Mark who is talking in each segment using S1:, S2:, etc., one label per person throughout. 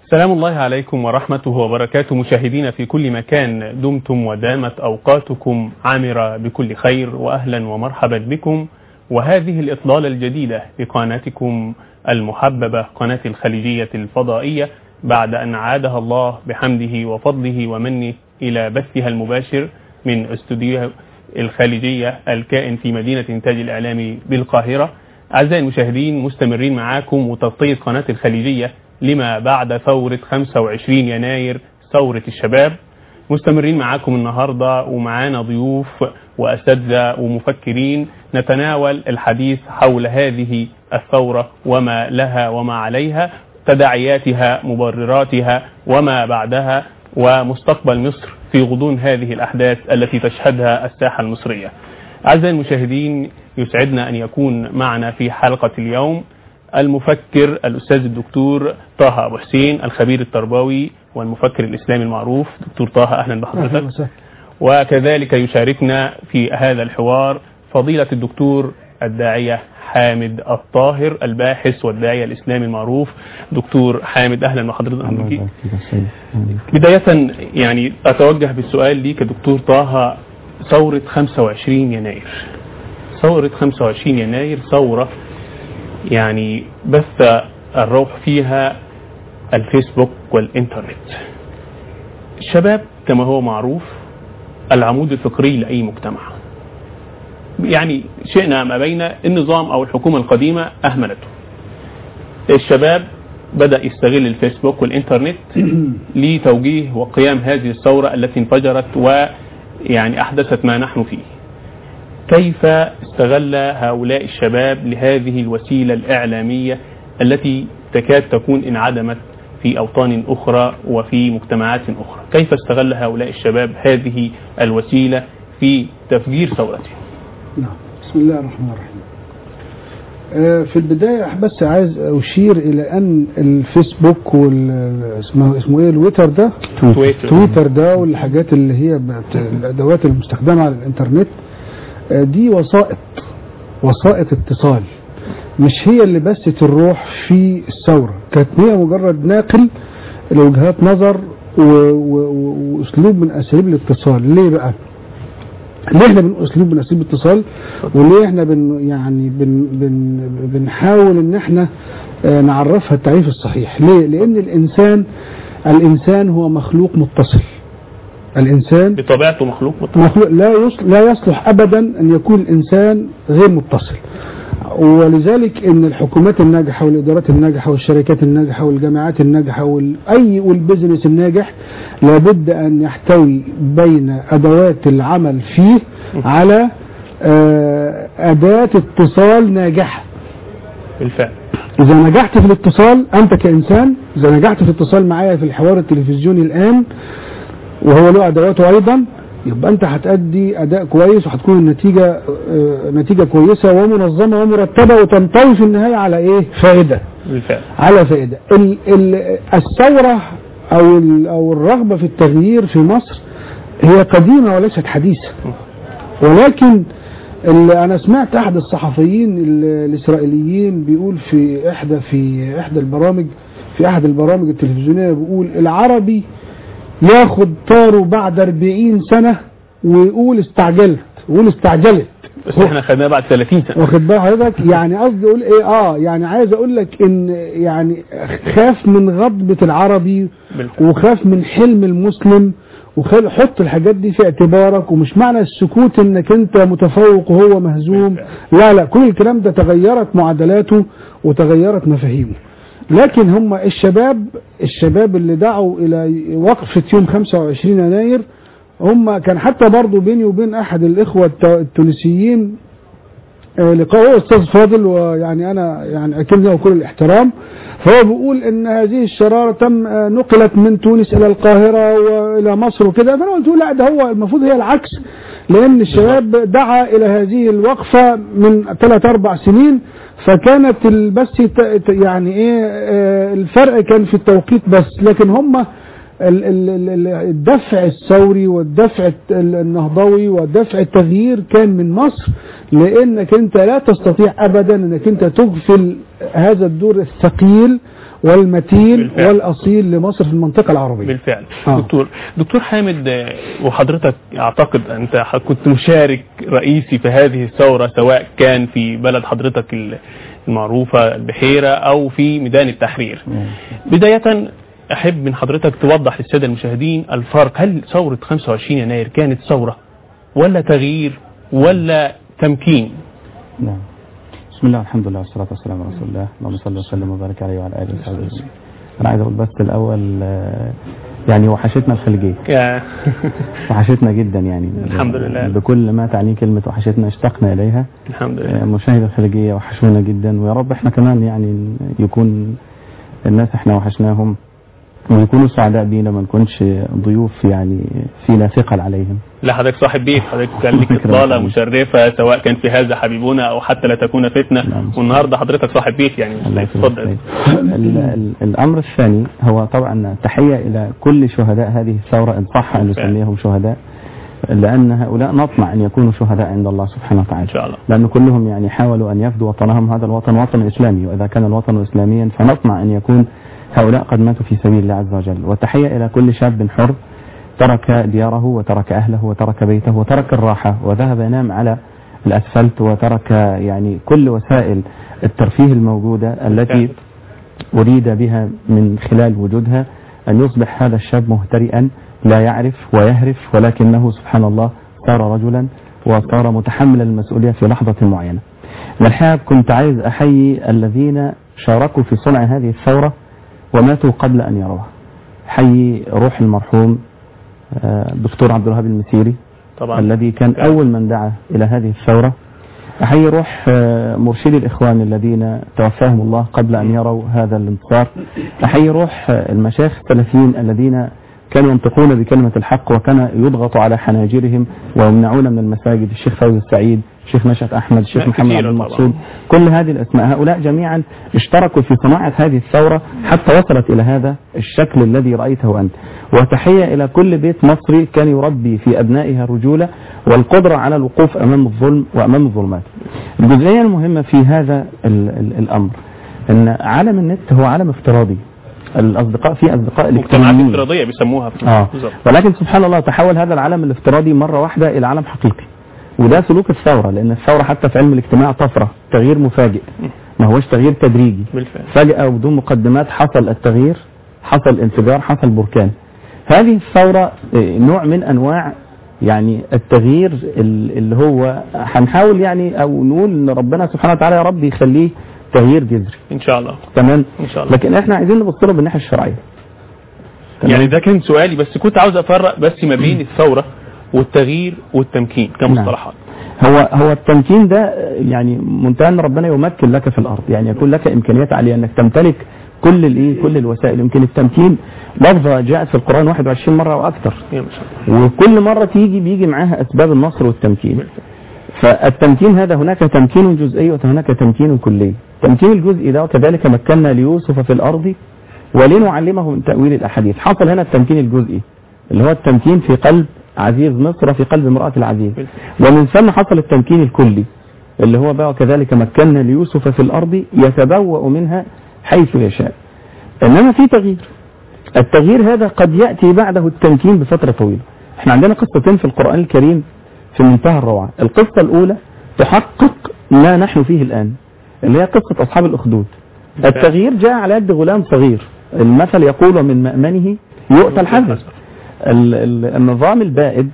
S1: سلام الله عليكم ورحمته وبركاته مشاهدين في كل مكان دمتم ودامت أوقاتكم عامرة بكل خير وأهلا ومرحبا بكم وهذه الإطلالة الجديدة لقناتكم المحببة قناة الخليجية الفضائية بعد أن عادها الله بحمده وفضله ومنه إلى بثها المباشر من استوديو الخليجية الكائن في مدينة إنتاج الإعلامي بالقاهرة أعزائي المشاهدين مستمرين معاكم وتغطية قناة الخليجية لما بعد ثورة 25 يناير ثورة الشباب مستمرين معاكم النهاردة ومعانا ضيوف وأساتذة ومفكرين نتناول الحديث حول هذه الثورة وما لها وما عليها تداعياتها مبرراتها وما بعدها ومستقبل مصر في غضون هذه الأحداث التي تشهدها الساحة المصرية أعزائي المشاهدين يسعدنا أن يكون معنا في حلقة اليوم المفكر الأستاذ الدكتور طه أبو حسين الخبير التربوي والمفكر الإسلامي المعروف دكتور طه أهلا بحضرتك وكذلك يشاركنا في هذا الحوار فضيلة الدكتور الداعية حامد الطاهر الباحث والداعية الإسلامي المعروف دكتور حامد أهلا بحضرتك بداية يعني أتوجه بالسؤال ليك دكتور طه ثورة 25 يناير ثورة 25 يناير ثورة يعني بث الروح فيها الفيسبوك والإنترنت الشباب كما هو معروف العمود الفكري لأي مجتمع يعني شئنا ما بين النظام أو الحكومة القديمة أهملته الشباب بدأ يستغل الفيسبوك والإنترنت لتوجيه وقيام هذه الثورة التي انفجرت ويعني أحدثت ما نحن فيه كيف استغل هؤلاء الشباب لهذه الوسيلة الإعلامية التي تكاد تكون انعدمت في أوطان أخرى وفي مجتمعات أخرى كيف استغل هؤلاء الشباب هذه الوسيلة في تفجير ثورتهم
S2: نعم بسم الله الرحمن الرحيم في البداية بس عايز أشير إلى أن الفيسبوك وال اسمه اسمه إيه الويتر ده
S1: تويتر.
S2: تويتر ده والحاجات اللي هي بت- الأدوات المستخدمة على الإنترنت دي وسائط وسائط اتصال مش هي اللي بست الروح في الثورة كانت هي مجرد ناقل لوجهات نظر و- و- و- واسلوب من اساليب الاتصال ليه بقى ليه احنا بنقول اسلوب من اساليب الاتصال وليه احنا بن يعني بن بن بنحاول ان احنا آه، نعرفها التعريف الصحيح ليه لان الانسان الانسان هو مخلوق متصل الانسان
S1: بطبيعته مخلوق متصل
S2: مخلوق لا يص- لا يصلح ابدا ان يكون الانسان غير متصل ولذلك ان الحكومات الناجحه والادارات الناجحه والشركات الناجحه والجامعات الناجحه واي والبزنس الناجح لابد ان يحتوي بين ادوات العمل فيه على آه، اداه اتصال ناجحه
S1: بالفعل
S2: إذا نجحت في الاتصال أنت كإنسان إذا نجحت في الاتصال معايا في الحوار التلفزيوني الآن وهو له أدواته أيضا يبقى أنت هتأدي أداء كويس وهتكون النتيجة آه، نتيجة كويسة ومنظمة ومرتبة وتنطوي في النهاية على إيه؟ فائدة
S1: بالفعل
S2: على فائدة ال- ال- الثورة أو ال- أو الرغبة في التغيير في مصر هي قديمة وليست حديثة ولكن اللي انا سمعت احد الصحفيين ال- الاسرائيليين بيقول في احدى في احدى البرامج في احد البرامج التلفزيونيه بيقول العربي ياخد طاره بعد 40 سنه ويقول استعجلت ويقول استعجلت
S1: بس احنا خدناه بعد 30 سنة
S2: واخد بال حضرتك يعني قصدي اقول ايه اه يعني عايز اقول لك ان يعني خاف من غضبة العربي
S1: بالفعل.
S2: وخاف من حلم المسلم وخل حط الحاجات دي في اعتبارك ومش معنى السكوت انك انت متفوق وهو مهزوم لا لا كل الكلام ده تغيرت معادلاته وتغيرت مفاهيمه لكن هم الشباب الشباب اللي دعوا الى وقفة يوم 25 يناير هم كان حتى برضو بيني وبين احد الاخوة الت- التونسيين آه، لقاء هو استاذ فاضل ويعني انا يعني اكن له كل الاحترام فهو بيقول ان هذه الشراره تم آه، نقلت من تونس الى القاهره والى مصر وكده فانا قلت له لا ده هو المفروض هي العكس لان الشباب دعا الى هذه الوقفه من ثلاث اربع سنين فكانت ال- بس ت- ت- يعني ايه آه، الفرق كان في التوقيت بس لكن هم ال- ال- ال- ال- الدفع الثوري والدفع الت- ال- النهضوي ودفع التغيير كان من مصر لانك انت لا تستطيع ابدا انك انت تغفل هذا الدور الثقيل والمتين
S1: بالفعل.
S2: والاصيل لمصر في المنطقه العربيه
S1: بالفعل
S2: آه.
S1: دكتور دكتور حامد آه، وحضرتك اعتقد انت ح- كنت مشارك رئيسي في هذه الثوره سواء كان في بلد حضرتك ال- المعروفه البحيره او في ميدان التحرير بدايه احب من حضرتك توضح للساده المشاهدين الفرق هل ثوره 25 يناير كانت ثوره ولا تغيير ولا تمكين
S3: نعم بسم الله والحمد لله والصلاة والسلام على رسول الله اللهم صل وسلم وبارك عليه وعلى آله وصحبه أجمعين أنا عايز أقول بس الأول آه، يعني وحشتنا الخليجية
S1: يا-
S3: وحشتنا جدا يعني
S1: الحمد لله.
S3: بكل ما تعنيه كلمة وحشتنا اشتقنا إليها
S1: الحمد
S3: آه،
S1: لله
S3: مشاهد الخليجية وحشونا جدا ويا رب احنا كمان يعني يكون الناس احنا وحشناهم ويكونوا سعداء بينا ما نكونش ضيوف يعني فينا ثقل عليهم
S1: لا حضرتك صاحب بيت حضرتك كان لك
S3: شكراً.
S1: اطلاله مشرفه سواء كان في هذا حبيبنا او حتى لا تكون فتنه
S3: نعم.
S1: والنهارده حضرتك صاحب بيت يعني
S3: الله يكرمك.
S1: اتفضل
S3: ال- ال- الأمر الثاني هو طبعا تحية إلى كل شهداء هذه الثورة إن صح أن نسميهم شهداء لأن هؤلاء نطمع أن يكونوا شهداء عند الله سبحانه وتعالى
S1: ان شاء الله
S3: لأن كلهم يعني حاولوا أن يفدوا وطنهم هذا الوطن وطن إسلامي وإذا كان الوطن إسلاميا فنطمع أن يكون هؤلاء قد ماتوا في سبيل الله عز وجل وتحية إلى كل شاب حر ترك دياره وترك أهله وترك بيته وترك الراحة وذهب ينام على الأسفلت وترك يعني كل وسائل الترفيه الموجودة التي أريد بها من خلال وجودها أن يصبح هذا الشاب مهترئا لا يعرف ويهرف ولكنه سبحان الله صار رجلا وصار متحملا المسؤولية في لحظة معينة والحقيقة كنت عايز أحيي الذين شاركوا في صنع هذه الثورة وماتوا قبل أن يروها حيي روح المرحوم آه، الدكتور عبد الوهاب المسيري
S1: طبعا
S3: الذي كان
S1: كان.
S3: أول من دعا إلى هذه الثورة أحيي روح آه، مرشدي الإخوان الذين توفاهم الله قبل أن يروا هذا الانتصار أحيي روح آه، المشايخ السلفيين الذين كانوا ينطقون بكلمة الحق وكان يضغط على حناجرهم ويمنعون من المساجد الشيخ فوزي السعيد الشيخ نشأت أحمد الشيخ
S1: لا،
S3: محمد
S1: كثيرة
S3: عبد
S1: طبعاً.
S3: المقصود كل هذه الأسماء هؤلاء جميعا اشتركوا في صناعة هذه الثورة حتى وصلت إلى هذا الشكل الذي رأيته أنت وتحية إلى كل بيت مصري كان يربي في أبنائها الرجولة والقدرة على الوقوف أمام الظلم وأمام الظلمات الجزئية المهمة في هذا ال ال الأمر أن عالم النت هو عالم افتراضي الأصدقاء في أصدقاء
S1: مجتمعات
S3: الإلكترونيين
S1: افتراضيه بيسموها في
S3: آه.
S1: بالظبط.
S3: ولكن سبحان الله تحول هذا العالم الافتراضي مرة واحدة إلى عالم حقيقي وده سلوك الثورة لأن الثورة حتى في علم الاجتماع طفرة تغيير مفاجئ ما هوش تغيير تدريجي
S1: بالفعل
S3: فجأة وبدون مقدمات حصل التغيير حصل انفجار حصل بركان هذه الثورة آه، نوع من أنواع يعني التغيير ال- اللي هو هنحاول يعني أو نقول إن ربنا سبحانه وتعالى يا رب يخليه تغيير جذري
S1: ان شاء الله
S3: تمام
S1: ان شاء الله
S3: لكن احنا عايزين نبص له بالناحية الشرعية تمام؟
S1: يعني ده كان سؤالي بس كنت عاوز افرق بس ما بين الثوره والتغيير والتمكين كمصطلحات
S3: هو هو التمكين ده يعني منتهى ان ربنا يمكن لك في الارض يعني يكون لك امكانيات عاليه انك تمتلك كل الايه كل الوسائل يمكن التمكين لفظه جاءت في القران 21 مره او اكثر
S1: يا ما شاء الله
S3: وكل مره تيجي بيجي معاها اسباب النصر والتمكين فالتمكين هذا هناك تمكين جزئي وهناك تمكين كلي التمكين الجزئي ده وكذلك مكنا ليوسف في الارض ولنعلمه من تاويل الاحاديث حصل هنا التمكين الجزئي اللي هو التمكين في قلب عزيز مصر في قلب امراه العزيز ومن ثم حصل التمكين الكلي اللي هو بقى كذلك مكنا ليوسف في الأرض يتبوأ منها حيث يشاء إنما في تغيير التغيير هذا قد يأتي بعده التمكين بفترة طويلة احنا عندنا قصتين في القرآن الكريم في منتهى الروعة القصة الأولى تحقق ما نحن فيه الآن اللي هي قصة أصحاب الأخدود التغيير جاء على يد غلام صغير المثل يقول من مأمنه يؤتى الحذر ال- ال- النظام البائد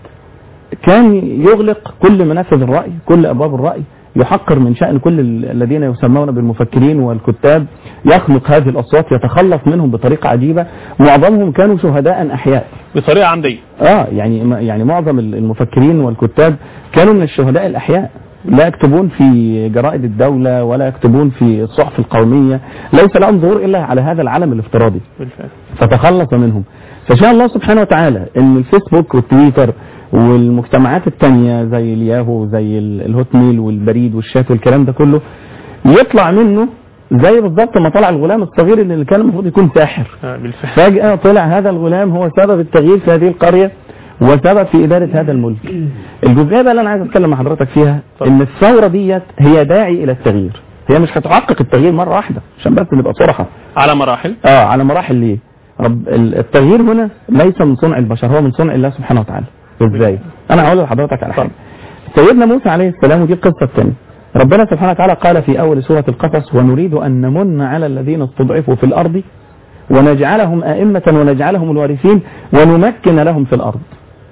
S3: كان يغلق كل منافذ الرأي كل أبواب الرأي يحقر من شأن كل ال- الذين يسمون بالمفكرين والكتاب يخلق هذه الأصوات يتخلص منهم بطريقة عجيبة معظمهم كانوا شهداء أحياء
S1: بطريقه عمديه
S3: اه يعني ما- يعني معظم ال- المفكرين والكتاب كانوا من الشهداء الأحياء لا يكتبون في جرائد الدولة ولا يكتبون في الصحف القومية ليس لهم ظهور إلا على هذا العالم الافتراضي
S1: بالفعل
S3: فتخلص منهم فشاء الله سبحانه وتعالى ان الفيسبوك والتويتر والمجتمعات التانية زي الياهو وزي ال- الهوت ميل والبريد والشات والكلام ده كله يطلع منه زي بالظبط ما طلع الغلام الصغير اللي كان المفروض يكون ساحر
S1: آه بالفعل
S3: فجأة طلع هذا الغلام هو سبب التغيير في هذه القرية وسبب في إدارة هذا الملك الجزئية بقى اللي أنا عايز أتكلم مع حضرتك فيها إن الثورة ديت هي داعي إلى التغيير هي مش هتحقق التغيير مرة واحدة عشان بس نبقى صراحة
S1: على مراحل
S3: اه على مراحل ليه رب ال- التغيير هنا ليس من صنع البشر هو من صنع الله سبحانه وتعالى ازاي انا هقول لحضرتك على حاجه سيدنا موسى عليه السلام ودي القصه الثانيه ربنا سبحانه وتعالى قال في اول سوره القصص ونريد ان نمن على الذين استضعفوا في الارض ونجعلهم ائمه ونجعلهم الوارثين ونمكن لهم في الارض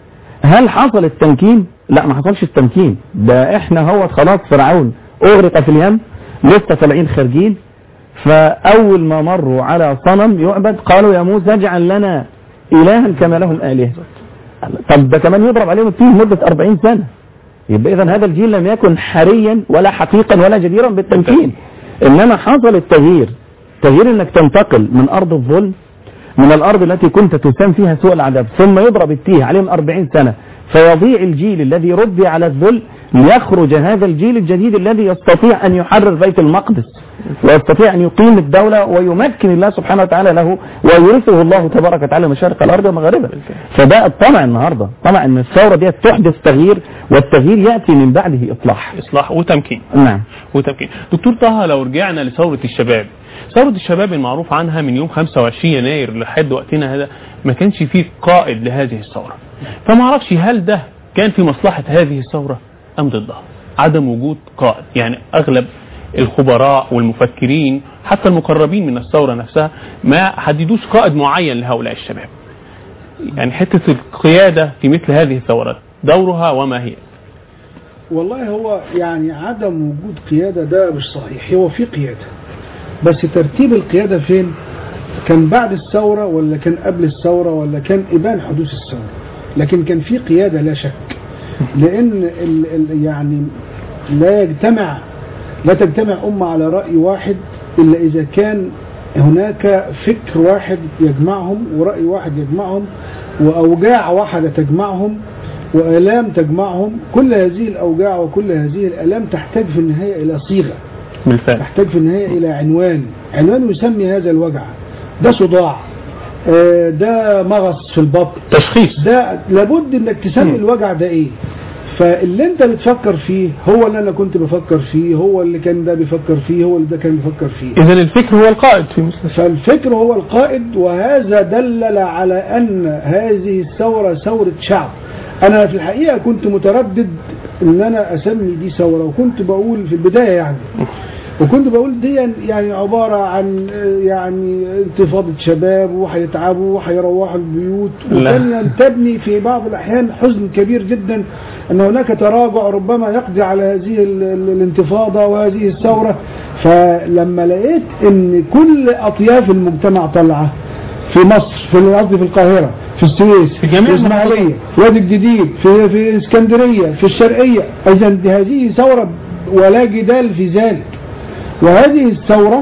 S3: هل حصل التمكين لا ما حصلش التمكين ده احنا هو خلاص فرعون اغرق في اليم لسه طالعين خارجين فأول ما مروا على صنم يعبد قالوا يا موسى اجعل لنا إلها كما لهم آلهة طب ده كمان يضرب عليهم التين مدة 40 سنة يبقى إذا هذا الجيل لم يكن حريا ولا حقيقا ولا جديرا بالتمكين إنما حصل التغيير تغيير إنك تنتقل من أرض الظلم من الأرض التي كنت تسام فيها سوء العذاب ثم يضرب التيه عليهم 40 سنة فيضيع الجيل الذي ربي على الذل ليخرج هذا الجيل الجديد الذي يستطيع أن يحرر بيت المقدس ويستطيع أن يقيم الدولة ويمكن الله سبحانه وتعالى له ويورثه الله تبارك وتعالى مشارق الأرض ومغاربها فده الطمع النهاردة طمع أن الثورة دي تحدث تغيير والتغيير يأتي من بعده إصلاح
S1: إصلاح وتمكين
S3: نعم
S1: وتمكين دكتور طه لو رجعنا لثورة الشباب ثورة الشباب المعروف عنها من يوم 25 يناير لحد وقتنا هذا ما كانش فيه قائد لهذه الثورة فما اعرفش هل ده كان في مصلحة هذه الثورة أم ضدها عدم وجود قائد يعني أغلب الخبراء والمفكرين حتى المقربين من الثورة نفسها ما حددوش قائد معين لهؤلاء الشباب يعني حتة القيادة في مثل هذه الثورات دورها وما هي
S2: والله هو يعني عدم وجود قيادة ده مش صحيح هو في قيادة بس ترتيب القيادة فين كان بعد الثورة ولا كان قبل الثورة ولا كان إبان حدوث الثورة لكن كان في قيادة لا شك لأن ال ال يعني لا يجتمع لا تجتمع أمة على رأي واحد إلا إذا كان هناك فكر واحد يجمعهم ورأي واحد يجمعهم وأوجاع واحدة تجمعهم وآلام تجمعهم كل هذه الأوجاع وكل هذه الآلام تحتاج في النهاية إلى صيغة
S1: بالفعل
S2: تحتاج في النهاية إلى عنوان عنوان يسمي هذا الوجع ده صداع آه، ده مغص في البطن
S1: تشخيص
S2: ده لابد انك تسمي الوجع ده ايه فاللي انت بتفكر فيه هو اللي انا كنت بفكر فيه هو اللي كان ده بيفكر فيه هو اللي ده كان بيفكر فيه
S1: إذا الفكر هو القائد في مثل
S2: فالفكر هو القائد وهذا دلل على أن هذه الثورة ثورة شعب أنا في الحقيقة كنت متردد أن أنا أسمي دي ثورة وكنت بقول في البداية يعني وكنت بقول دي يعني عبارة عن يعني انتفاضة شباب وهيتعبوا وهيروحوا البيوت
S1: لا.
S2: وكان ينتابني في بعض الأحيان حزن كبير جدا أن هناك تراجع ربما يقضي على هذه ال- ال- الانتفاضة وهذه الثورة فلما لقيت أن كل أطياف المجتمع طالعة في مصر في قصدي في القاهرة في السويس
S1: في جميع
S2: في الإسماعيلية وادي الجديد في في اسكندرية في الشرقية إذا هذه ثورة ولا جدال في ذلك وهذه الثورة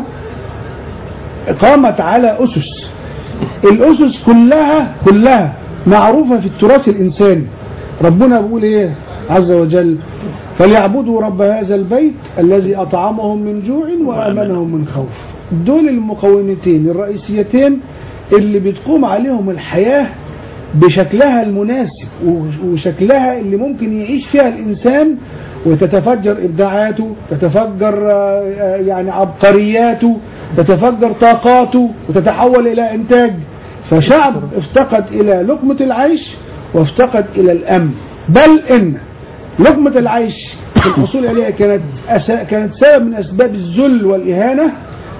S2: قامت على أسس الأسس كلها كلها معروفة في التراث الإنساني ربنا بيقول إيه عز وجل فليعبدوا رب هذا البيت الذي أطعمهم من جوع وأمنهم من خوف دول المقومتين الرئيسيتين اللي بتقوم عليهم الحياة بشكلها المناسب وشكلها اللي ممكن يعيش فيها الإنسان وتتفجر إبداعاته تتفجر آه، آه، يعني عبقرياته تتفجر طاقاته وتتحول إلى إنتاج فشعب افتقد إلى لقمة العيش وافتقد إلى الأمن بل إن لقمة العيش في الحصول عليها كانت أسا كانت سبب من أسباب الذل والإهانة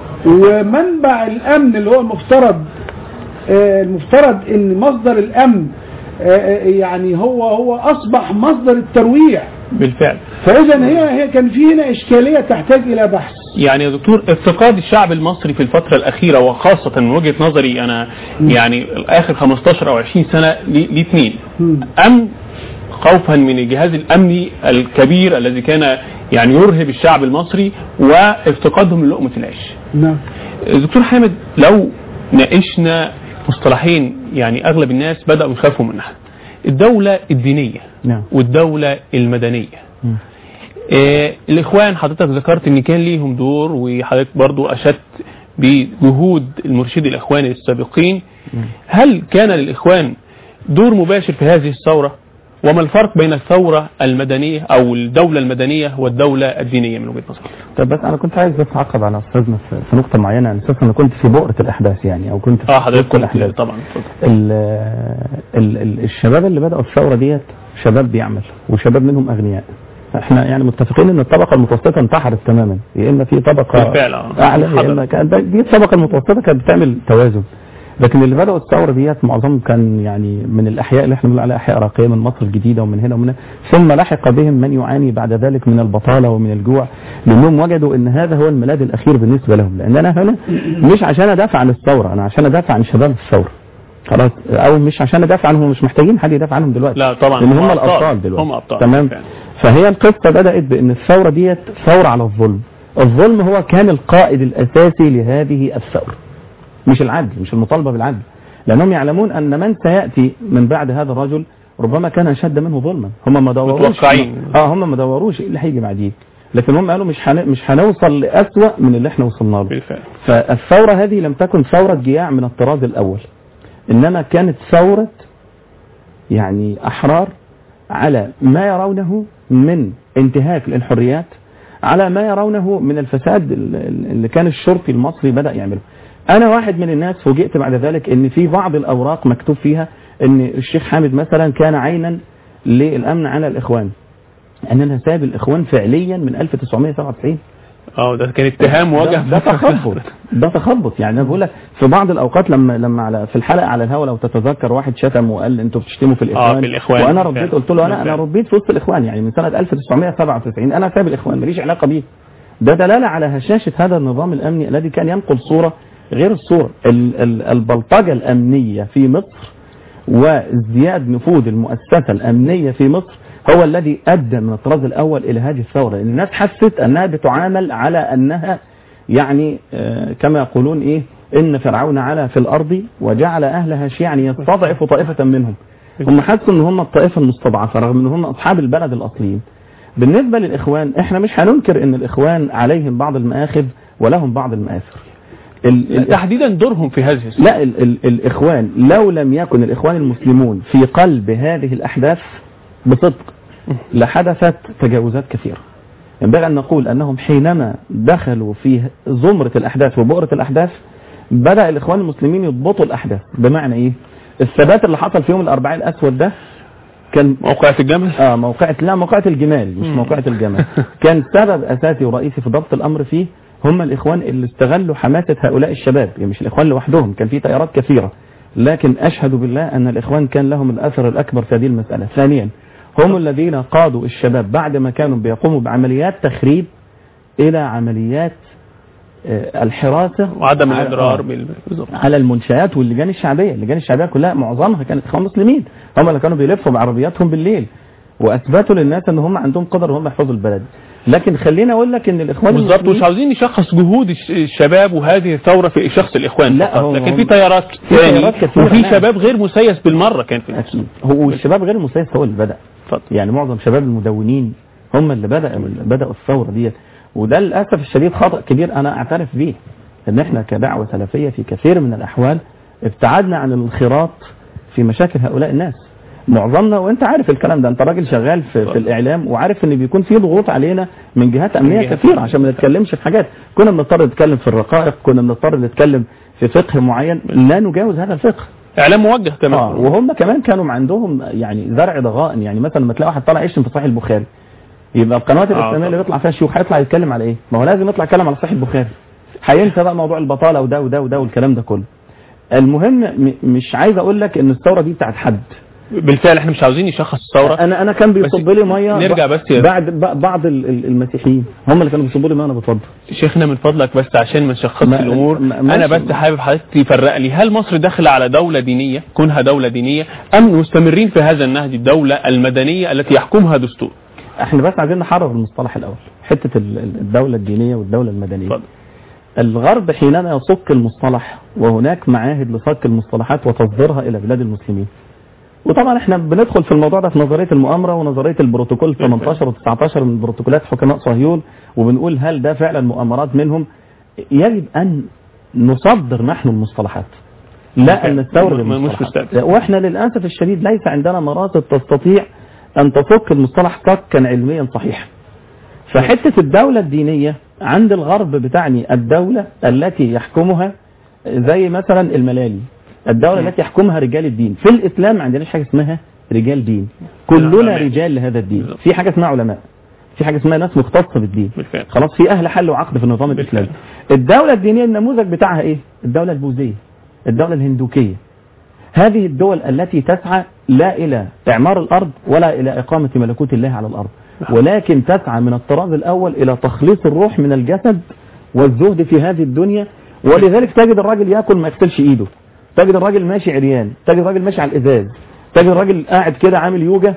S2: ومنبع الأمن اللي هو المفترض آه، المفترض ان مصدر الامن آه، آه، يعني هو هو اصبح مصدر الترويع
S1: بالفعل
S2: فاذا هي هي كان في هنا اشكاليه تحتاج الى بحث
S1: يعني يا دكتور افتقاد الشعب المصري في الفترة الأخيرة وخاصة من وجهة نظري أنا يعني آخر 15 أو 20 سنة لاثنين
S2: مم.
S1: أمن خوفا من الجهاز الأمني الكبير الذي كان يعني يرهب الشعب المصري وافتقادهم للقمة العيش
S2: نعم
S1: دكتور حامد لو ناقشنا مصطلحين يعني أغلب الناس بدأوا يخافوا منها الدولة الدينية
S3: نعم
S1: والدولة المدنية
S3: مم.
S1: آه، الإخوان حضرتك ذكرت إن كان ليهم دور وحضرتك برضو أشدت بجهود المرشد الإخواني السابقين هل كان للإخوان دور مباشر في هذه الثورة وما الفرق بين الثورة المدنية أو الدولة المدنية والدولة الدينية من وجهة نظرك؟
S3: طب بس انا كنت عايز بس اعقب على استاذنا في في نقطه معينه على اساس انا كنت في بؤره الاحداث يعني او كنت في
S1: اه حضرتك
S3: وسط
S1: كنت
S3: الاحداث
S1: طبعا اتفضل.
S3: ال ال ال الشباب اللي بدأوا الثورة ديت شباب بيعمل وشباب منهم أغنياء احنا يعني متفقين ان الطبقة المتوسطة انتحرت تماما يا اما في طبقة
S1: بالفعل، آه.
S3: اعلى يا
S1: حضر.
S3: اما كان ده- دي الطبقة المتوسطة كانت بتعمل توازن لكن اللي بدأوا الثورة ديت معظمهم كان يعني من الأحياء اللي احنا بنقول عليها أحياء راقية من مصر الجديدة ومن هنا ومن هنا ثم لحق بهم من يعاني بعد ذلك من البطالة ومن الجوع لأنهم وجدوا أن هذا هو الملاذ الأخير بالنسبة لهم لأن أنا هنا مش عشان أدافع عن الثورة أنا عشان أدافع عن شباب الثورة خلاص او مش عشان ادافع عنهم مش محتاجين حد يدافع عنهم دلوقتي
S1: لا طبعا
S3: لان هم
S1: أبطال.
S3: الابطال دلوقتي
S1: هم أبطال
S3: تمام
S1: فعلا.
S3: فهي القصه بدات بان الثوره ديت ثوره على الظلم الظلم هو كان القائد الاساسي لهذه الثوره مش العدل مش المطالبه بالعدل لانهم يعلمون ان من سياتي من بعد هذا الرجل ربما كان اشد منه ظلما هم ما دوروش
S1: متوقعين.
S3: اه هم ما دوروش ايه اللي هيجي بعديه لكن هم قالوا مش هن... مش هنوصل لاسوأ من اللي احنا وصلنا له
S1: بالفعل
S3: فالثورة هذه لم تكن ثورة جياع من الطراز الأول إنما كانت ثورة يعني أحرار على ما يرونه من انتهاك للحريات على ما يرونه من الفساد ال- ال- اللي كان الشرطي المصري بدأ يعمله أنا واحد من الناس فوجئت بعد ذلك إن في بعض الأوراق مكتوب فيها إن الشيخ حامد مثلا كان عينا للأمن على الإخوان أننا ساب الإخوان فعليا من 1997
S1: اه ده كان اتهام موجه
S3: ده, ده تخبط ده تخبط يعني انا بقول لك في بعض الاوقات لما لما على في الحلقه على الهوا لو تتذكر واحد شتم وقال انتوا بتشتموا في الاخوان
S1: في الإخوان.
S3: وانا رديت
S1: بالفعل.
S3: قلت له انا انا
S1: بالفعل.
S3: ربيت في وسط الاخوان يعني من سنه 1997 انا ساب الاخوان ماليش علاقه بيه ده دلاله على هشاشه هذا النظام الامني الذي كان ينقل صوره غير الصوره ال- ال- البلطجه الامنيه في مصر وازدياد نفوذ المؤسسة الأمنية في مصر هو الذي أدى من الطراز الأول إلى هذه الثورة لأن الناس حست أنها بتعامل على أنها يعني آه، كما يقولون إيه إن فرعون علا في الأرض وجعل أهلها شيعا يستضعف طائفة منهم هم حسوا أن هم الطائفة المستضعفة رغم أن هم أصحاب البلد الأصليين بالنسبة للإخوان إحنا مش هننكر أن الإخوان عليهم بعض المآخذ ولهم بعض المآثر ال- ال-
S1: تحديدا دورهم في هذه السنة.
S3: لا ال ال الإخوان لو لم يكن الإخوان المسلمون في قلب هذه الأحداث بصدق لحدثت تجاوزات كثيرة ينبغي أن نقول أنهم حينما دخلوا في زمرة الأحداث وبؤرة الأحداث بدأ الإخوان المسلمين يضبطوا الأحداث بمعنى إيه الثبات اللي حصل في يوم الأربعاء الأسود ده كان
S1: موقعة الجمل
S3: اه موقعة لا موقعة الجمال مش
S1: مم.
S3: موقعة الجمل كان سبب اساسي ورئيسي في ضبط الامر فيه هم الاخوان اللي استغلوا حماسة هؤلاء الشباب يعني مش الاخوان لوحدهم كان في تيارات كثيرة لكن اشهد بالله ان الاخوان كان لهم الاثر الاكبر في هذه المسألة ثانيا هم الذين قادوا الشباب بعد ما كانوا بيقوموا بعمليات تخريب الى عمليات آه، الحراسة
S1: وعدم
S3: على-
S1: الإضرار
S3: آه.
S1: بال- بالظبط
S3: على المنشآت واللجان الشعبية اللجان الشعبية كلها معظمها كانت إخوان مسلمين هم اللي كانوا بيلفوا بعربياتهم بالليل وأثبتوا للناس أن هم عندهم قدر وهم يحفظوا البلد لكن خليني أقول لك أن الإخوان
S1: بالظبط مش
S3: المسلمين-
S1: عاوزين نشخص جهود الش- الشباب وهذه الثورة في شخص الإخوان
S3: لا،
S1: فقط.
S3: هو-
S1: لكن
S3: هو-
S1: في تيارات
S3: في
S1: ثاني
S3: تيارات كثيرة،
S1: وفي
S3: نعم.
S1: شباب غير مسيس بالمرة كان في
S3: أكيد هو الشباب غير المسيس هو اللي بدأ
S1: اتفضل.
S3: يعني معظم شباب المدونين هم اللي بدأ بدأوا الثورة ديت وده للأسف الشديد خطأ كبير أنا أعترف به إن إحنا كدعوة سلفية في كثير من الأحوال ابتعدنا عن الانخراط في مشاكل هؤلاء الناس معظمنا وانت عارف الكلام ده انت راجل شغال في, في الاعلام وعارف ان بيكون في ضغوط علينا من جهات امنيه
S1: جهات
S3: كثيره عشان ما نتكلمش في حاجات كنا بنضطر نتكلم في الرقائق كنا بنضطر نتكلم في فقه معين لا نجاوز هذا الفقه
S1: إعلام موجه كمان
S3: اه وهم كمان كانوا عندهم يعني زرع ضغائن يعني مثلا لما تلاقي واحد طالع يشتم في صحيح البخاري يبقى القنوات
S1: آه،
S3: الاسلاميه اللي
S1: طبعا.
S3: بيطلع فيها شيوخ هيطلع يتكلم على ايه؟ ما هو لازم يطلع يتكلم على صحيح البخاري هينسى بقى موضوع البطاله وده وده وده والكلام ده كله المهم م- مش عايز اقول لك ان الثوره دي بتاعت حد
S1: بالفعل احنا مش عاوزين نشخص الثورة
S3: انا انا كان بيصب لي ميه
S1: نرجع
S3: ب-
S1: بس يا-
S3: بعد ب- بعض ال- ال- المسيحيين هم اللي كانوا بيصبوا لي ميه انا بتفضل
S1: شيخنا من فضلك بس عشان ما نشخصش
S3: ما-
S1: الامور
S3: ما-
S1: انا
S3: ماشي.
S1: بس حابب حضرتك تفرق لي هل مصر داخله على دوله دينيه كونها دوله دينيه ام مستمرين في هذا النهج الدوله المدنيه التي يحكمها دستور
S3: احنا بس عايزين نحرر المصطلح الاول حته ال- ال- الدوله الدينيه والدوله المدنيه
S1: اتفضل.
S3: الغرب حينما يصك المصطلح وهناك معاهد لصك المصطلحات وتصديرها الى بلاد المسلمين وطبعا احنا بندخل في الموضوع ده في نظريه المؤامره ونظريه البروتوكول 18 و19 من بروتوكولات حكماء صهيون وبنقول هل ده فعلا مؤامرات منهم يجب ان نصدر نحن المصطلحات لا ان نستورد
S1: م- مش
S3: المصطلحات
S1: مستقبل.
S3: واحنا للاسف الشديد ليس عندنا مراتب تستطيع ان تصك المصطلح صكا علميا صحيحا فحته الدوله الدينيه عند الغرب بتعني الدوله التي يحكمها زي مثلا الملالي الدوله التي يحكمها رجال الدين في الاسلام ما عندناش حاجه اسمها رجال دين كلنا
S1: علماء.
S3: رجال لهذا الدين
S1: بالظبط.
S3: في حاجه اسمها علماء في حاجه اسمها ناس مختصه بالدين
S1: بالفعل.
S3: خلاص في اهل حل وعقد في النظام
S1: بالفعل.
S3: الاسلامي الدوله الدينيه النموذج بتاعها ايه الدوله البوذيه الدوله الهندوكيه هذه الدول التي تسعى لا الى اعمار الارض ولا الى اقامه ملكوت الله على الارض ولكن تسعى من الطراز الاول الى تخليص الروح من الجسد والزهد في هذه الدنيا ولذلك تجد الراجل ياكل ما يغسلش ايده تجد الراجل ماشي عريان تجد الراجل ماشي على الازاز تجد الراجل قاعد كده عامل يوجا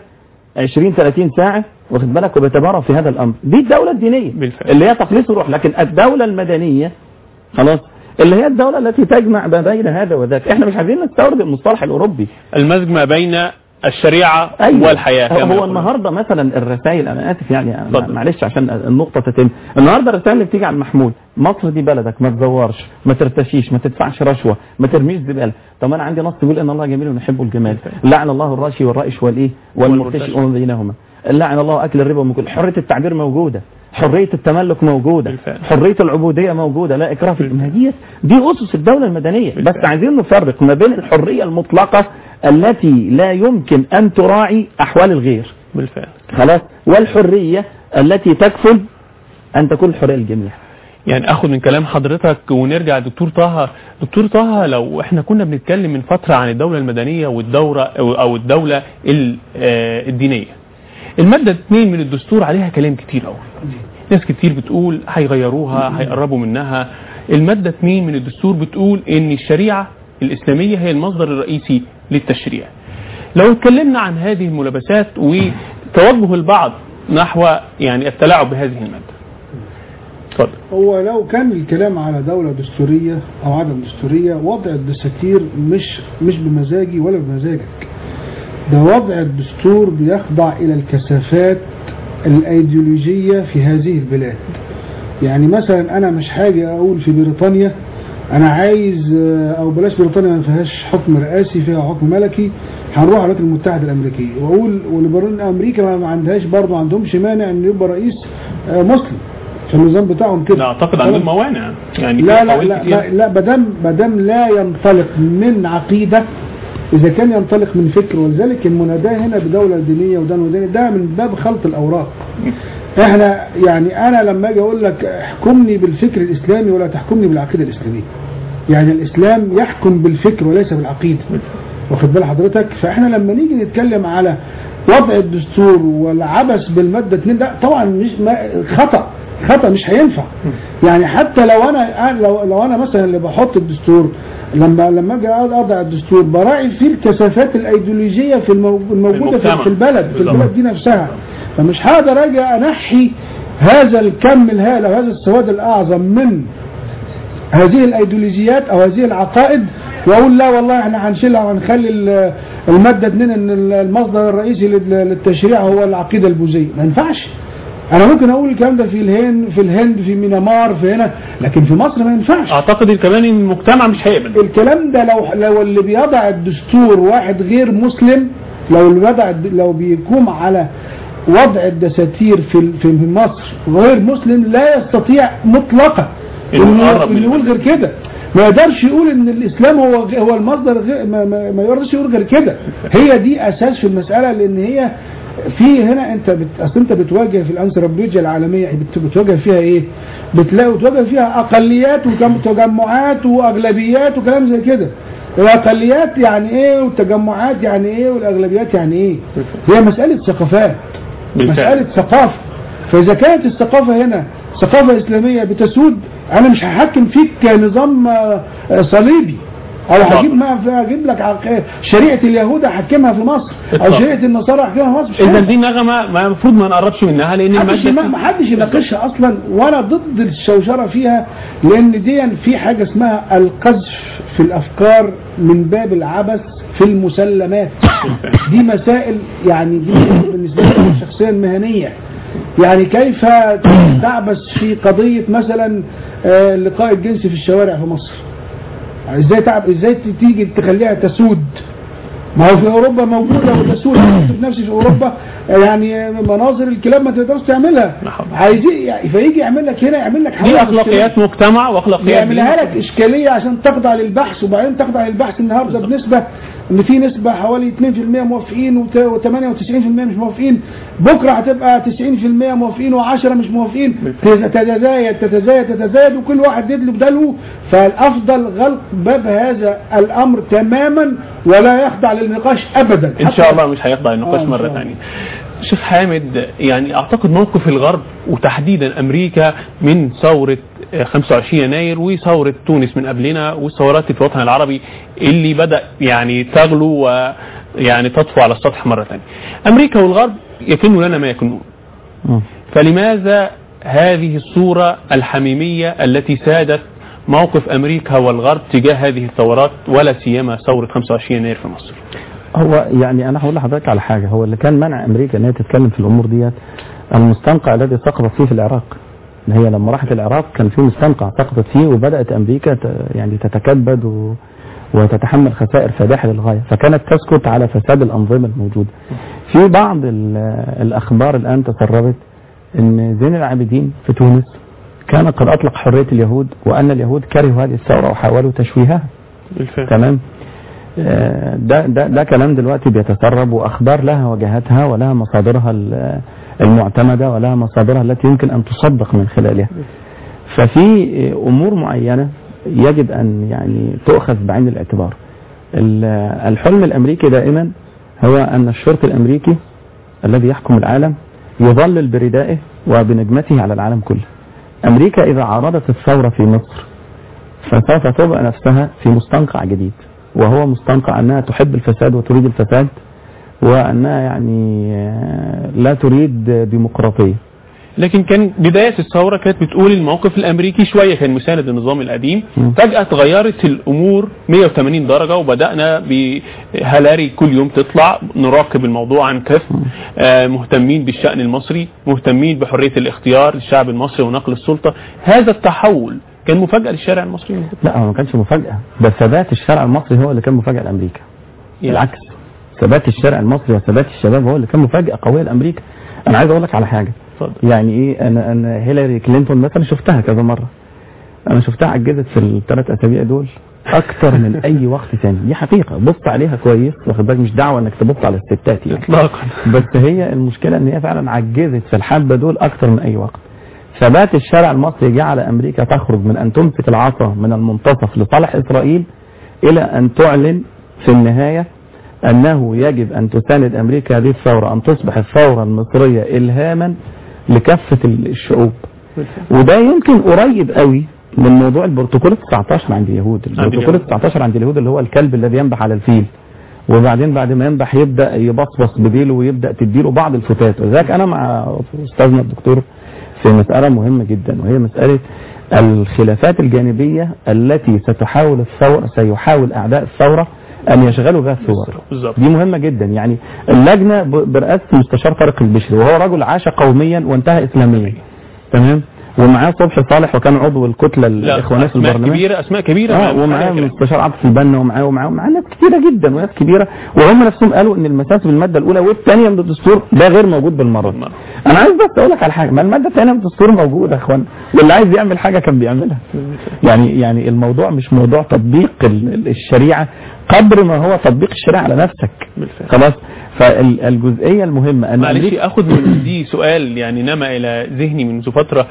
S3: 20 30 ساعه واخد بالك وبيتبارى في هذا الامر دي الدوله الدينيه
S1: بالفعل.
S3: اللي هي تخليص الروح لكن الدوله المدنيه خلاص اللي هي الدوله التي تجمع ما بين هذا وذاك احنا مش عايزين نستورد المصطلح الاوروبي
S1: المزج ما بين الشريعة
S3: أيوة.
S1: والحياة كما
S3: هو
S1: يقولون.
S3: النهارده مثلا الرسائل انا اسف يعني أنا
S1: اتفضل.
S3: معلش عشان النقطه تتم النهارده الرسائل اللي بتيجي على المحمول مصر دي بلدك ما تزورش ما ترتشيش ما تدفعش رشوه ما ترميش زباله طب انا عندي نص بيقول ان الله جميل ونحب الجمال لعن الله الراشي والرائش والايه والمرتشي
S1: والمرتشي.
S3: وما بينهما لعن الله اكل الربا ومكل حريه التعبير موجوده حريه التملك موجوده
S1: بالفعل.
S3: حريه العبوديه موجوده لا اكراه في ما دي دي اسس الدوله المدنيه بس
S1: بالفعل.
S3: عايزين نفرق ما بين الحريه المطلقه التي لا يمكن ان تراعي احوال الغير
S1: بالفعل
S3: خلاص والحريه التي تكفل ان تكون الحريه للجميع
S1: يعني اخد من كلام حضرتك ونرجع دكتور طه دكتور طه لو احنا كنا بنتكلم من فترة عن الدولة المدنية والدورة او أو الدولة ال- آه، الدينية المادة 2 من الدستور عليها كلام كتير قوي ناس كتير بتقول هيغيروها هيقربوا منها المادة 2 من الدستور بتقول ان الشريعة الاسلامية هي المصدر الرئيسي للتشريع لو اتكلمنا عن هذه الملابسات وتوجه البعض نحو يعني التلاعب بهذه المادة اتفضل
S2: هو لو كان الكلام على دولة دستورية أو عدم دستورية وضع الدساتير مش مش بمزاجي ولا بمزاجك ده وضع الدستور بيخضع إلى الكثافات الأيديولوجية في هذه البلاد يعني مثلا أنا مش حاجة أقول في بريطانيا أنا عايز آه، أو بلاش بريطانيا ما فيهاش حكم رئاسي فيها حكم ملكي هنروح الولايات المتحدة الأمريكية وأقول وليبراليين أمريكا ما- ما عندهاش برضه ما عندهمش مانع إن يبقى رئيس آه، مسلم في النظام بتاعهم كده
S1: لا اعتقد عندهم موانع يعني
S2: لا
S1: في
S2: لا
S1: قوانين
S2: لا
S1: كتير.
S2: لا, لا بدم بدم لا ينطلق من عقيده اذا كان ينطلق من فكر ولذلك المناداه هنا بدوله دينيه ودوله دينيه ده من باب خلط الاوراق احنا يعني انا لما اجي اقول لك احكمني بالفكر الاسلامي ولا تحكمني بالعقيده الاسلاميه يعني الاسلام يحكم بالفكر وليس بالعقيده واخد بال حضرتك فاحنا لما نيجي نتكلم على وضع الدستور والعبث بالماده 2 ده طبعا مش ما خطا خطا مش هينفع يعني حتى لو انا لو, لو انا مثلا اللي بحط الدستور لما لما اجي أقعد اضع الدستور براعي فيه الكثافات الايديولوجيه في المو- الموجوده في,
S1: المجتمع.
S2: في البلد في
S1: بالظبط.
S2: البلد دي نفسها فمش هقدر اجي انحي هذا الكم الهائل او هذا السواد الاعظم من هذه الايديولوجيات او هذه العقائد واقول لا والله احنا هنشيلها وهنخلي ال- الماده 2 ان ال- المصدر الرئيسي لل- للتشريع هو العقيده البوذيه ما ينفعش انا ممكن اقول الكلام ده في الهند في الهند في ميانمار في هنا لكن في مصر ما ينفعش
S1: اعتقد كمان ان المجتمع مش هيقبل
S2: الكلام ده لو لو اللي بيضع الدستور واحد غير مسلم لو اللي بيضع لو بيقوم على وضع الدساتير في في مصر غير مسلم لا يستطيع مطلقا
S1: إنه
S2: انه
S1: يقرب من
S2: إنه يقول غير كده ما يقدرش يقول ان الاسلام هو هو المصدر غير ما, ما, ما يقدرش يقول غير كده هي دي اساس في المساله لان هي في هنا انت بت... اصل انت بتواجه في الانثروبولوجيا العالميه بت... بتواجه فيها ايه؟ بتلاقي بتواجه فيها اقليات وتجمعات واغلبيات وكلام زي كده الاقليات يعني ايه والتجمعات يعني ايه والاغلبيات يعني ايه؟ هي مساله ثقافات
S1: بالفعل.
S2: مساله ثقافه فاذا كانت الثقافه هنا ثقافه اسلاميه بتسود انا مش هحكم فيك كنظام آه، آه، صليبي او
S1: إطلاقاً.
S2: هجيب ما هجيب لك عق- شريعه اليهود احكمها في مصر او
S1: إطلاقاً.
S2: شريعه النصارى احكمها في مصر مش
S1: اذا
S2: هينفع.
S1: دي نغمه ما المفروض ما نقربش منها لان
S2: محدش
S1: الماده
S2: ما حدش يناقشها اصلا وانا ضد الشوشره فيها لان دي في حاجه اسمها القذف في الافكار من باب العبث في المسلمات دي مسائل يعني دي بالنسبه لي شخصيا مهنيه يعني كيف تعبث في قضيه مثلا آه، اللقاء الجنسي في الشوارع في مصر ازاي تعب ازاي تيجي تخليها تسود ما هو في اوروبا موجوده وتسود أنا كنت نفسي في اوروبا يعني مناظر الكلاب ما تقدرش تعملها
S1: نعم.
S2: عايز يعني فيجي يعمل لك هنا يعمل لك
S1: دي
S2: حاجة
S1: اخلاقيات مجتمع واخلاقيات
S2: يعملها
S1: دين.
S2: لك اشكاليه عشان تخضع للبحث وبعدين تخضع للبحث النهارده بنسبه ان في نسبه حوالي 2% موافقين و98% مش موافقين بكره هتبقى 90% موافقين و10 مش موافقين تتزايد تتزايد تتزايد وكل واحد يدلب دلو فالافضل غلق باب هذا الامر تماما ولا يخضع للنقاش ابدا
S1: ان شاء الله مش هيخضع النقاش
S2: آه، إن
S1: مره
S2: شاء الله.
S1: ثانيه شيخ حامد يعني اعتقد موقف الغرب وتحديدا امريكا من ثوره آه، 25 يناير وثوره تونس من قبلنا والثورات في الوطن العربي اللي بدا يعني تغلو ويعني تطفو على السطح مره ثانيه. امريكا والغرب يكنوا لنا ما يكنون.
S3: مم.
S1: فلماذا هذه الصوره الحميميه التي سادت موقف امريكا والغرب تجاه هذه الثورات ولا سيما ثوره 25 يناير في مصر؟
S3: هو يعني انا هقول لحضرتك على حاجه هو اللي كان منع امريكا ان هي تتكلم في الامور ديت المستنقع الذي سقطت فيه في العراق ان هي لما راحت العراق كان في مستنقع سقطت فيه وبدات امريكا ت- يعني تتكبد و وتتحمل خسائر فادحه للغايه فكانت تسكت على فساد الانظمه الموجوده في بعض ال- الاخبار الان تسربت ان زين العابدين في تونس كان قد اطلق حريه اليهود وان اليهود كرهوا هذه الثوره وحاولوا تشويهها
S1: بالفعل
S3: تمام آه، ده ده ده كلام دلوقتي بيتسرب واخبار لها وجهاتها ولها مصادرها ال- المعتمده ولها مصادرها التي يمكن ان تصدق من خلالها. ففي آه، امور معينه يجب ان يعني تؤخذ بعين الاعتبار. ال- الحلم الامريكي دائما هو ان الشرطي الامريكي الذي يحكم العالم يظلل بردائه وبنجمته على العالم كله. امريكا اذا عارضت الثوره في مصر فسوف تضع نفسها في مستنقع جديد وهو مستنقع أنها تحب الفساد وتريد الفساد وأنها يعني آه، لا تريد ديمقراطية
S1: لكن كان بداية الثورة كانت بتقول الموقف الأمريكي شوية كان مساند النظام القديم
S3: مم.
S1: فجأة تغيرت الأمور 180 درجة وبدأنا بهلاري كل يوم تطلع نراقب الموضوع عن كف آه، مهتمين بالشأن المصري مهتمين بحرية الاختيار للشعب المصري ونقل السلطة هذا التحول كان مفاجأة للشارع المصري من
S3: لا هو ما كانش مفاجأة ده ثبات الشارع المصري هو اللي كان مفاجأة لأمريكا بالعكس ثبات الشارع المصري وثبات الشباب هو اللي كان مفاجأة قوية لأمريكا أنا عايز أقول لك على حاجة
S1: اتفضل
S3: يعني إيه أنا أنا هيلاري كلينتون مثلا شفتها كذا مرة أنا شفتها عجزت في الثلاث أسابيع دول أكتر من أي وقت ثاني دي حقيقة بص عليها كويس واخد بالك مش دعوة إنك تبص على الستات يعني
S1: إطلاقا
S3: بس هي المشكلة ان هي فعلا عجزت في الحبة دول اكتر من اي وقت ثبات الشارع المصري جعل امريكا تخرج من ان تمسك العصا من المنتصف لصالح اسرائيل الى ان تعلن في النهاية انه يجب ان تساند امريكا هذه الثورة ان تصبح الثورة المصرية الهاما لكافة الشعوب وده يمكن قريب قوي من موضوع البروتوكول 19 عند اليهود البروتوكول
S1: اليهود.
S3: 19 عند اليهود اللي هو الكلب الذي ينبح على الفيل وبعدين بعد ما ينبح يبدا يبصبص بديله ويبدا تديله بعض الفتات ولذلك انا مع استاذنا الدكتور في مساله مهمه جدا وهي مساله الخلافات الجانبيه التي ستحاول الثوره سيحاول اعداء الثوره ان يشغلوا بها الثوره
S1: بالظبط
S3: دي مهمه جدا يعني اللجنه ب- برئاسه المستشار طارق البشري وهو رجل عاش قوميا وانتهى اسلاميا تمام ومعاه صبحي صالح وكان عضو الكتله
S1: لا
S3: الاخوانيه في
S1: أسماء
S3: البرلمان
S1: كبيرة أسماء كبيرة
S3: اه
S1: ما-
S3: ومعاه
S1: حاجة كده.
S3: مستشار عاطف البنا ومعاه ومعاه ومعاه ناس كتيره جدا وناس كبيره وهم نفسهم قالوا ان المساس بالماده الاولى والثانيه من الدستور ده غير موجود بالمره
S1: بالمرة.
S3: انا عايز بس اقول لك على حاجه ما الماده الثانيه من الدستور موجوده يا اخوان واللي عايز يعمل حاجه كان بيعملها يعني يعني الموضوع مش موضوع تطبيق ال- ال- الشريعه قدر ما هو تطبيق الشريعه على نفسك
S1: بالفعل.
S3: خلاص فالجزئيه المهمه ان
S1: معلش
S3: أمريكا-
S1: اخد من دي سؤال يعني نما الى ذهني منذ فتره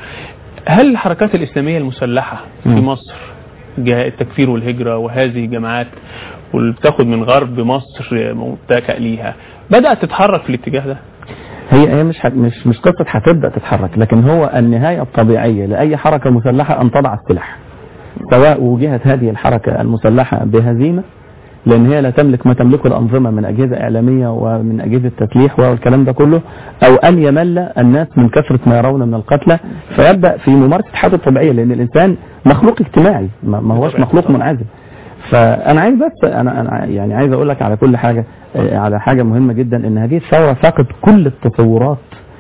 S1: هل الحركات الاسلاميه المسلحه في
S3: مم.
S1: مصر جهة التكفير والهجره وهذه الجماعات واللي بتاخد من غرب مصر متكئ ليها بدات تتحرك في الاتجاه ده
S3: هي هي مش هت- مش مش قصه هتبدا تتحرك لكن هو النهايه الطبيعيه لاي حركه مسلحه ان تضع السلاح سواء وجهت هذه الحركه المسلحه بهزيمه لان هي لا تملك ما تملكه الانظمه من اجهزه اعلاميه ومن اجهزه تسليح والكلام ده كله او ان يمل الناس من كثره ما يرون من القتلى فيبدا في ممارسه حياته الطبيعيه لان الانسان مخلوق اجتماعي ما ما هوش
S1: بالطبع.
S3: مخلوق منعزل فانا عايز بس انا انا يعني عايز اقول لك على كل حاجه آه، على حاجه مهمه جدا ان هذه الثوره فاقت كل التصورات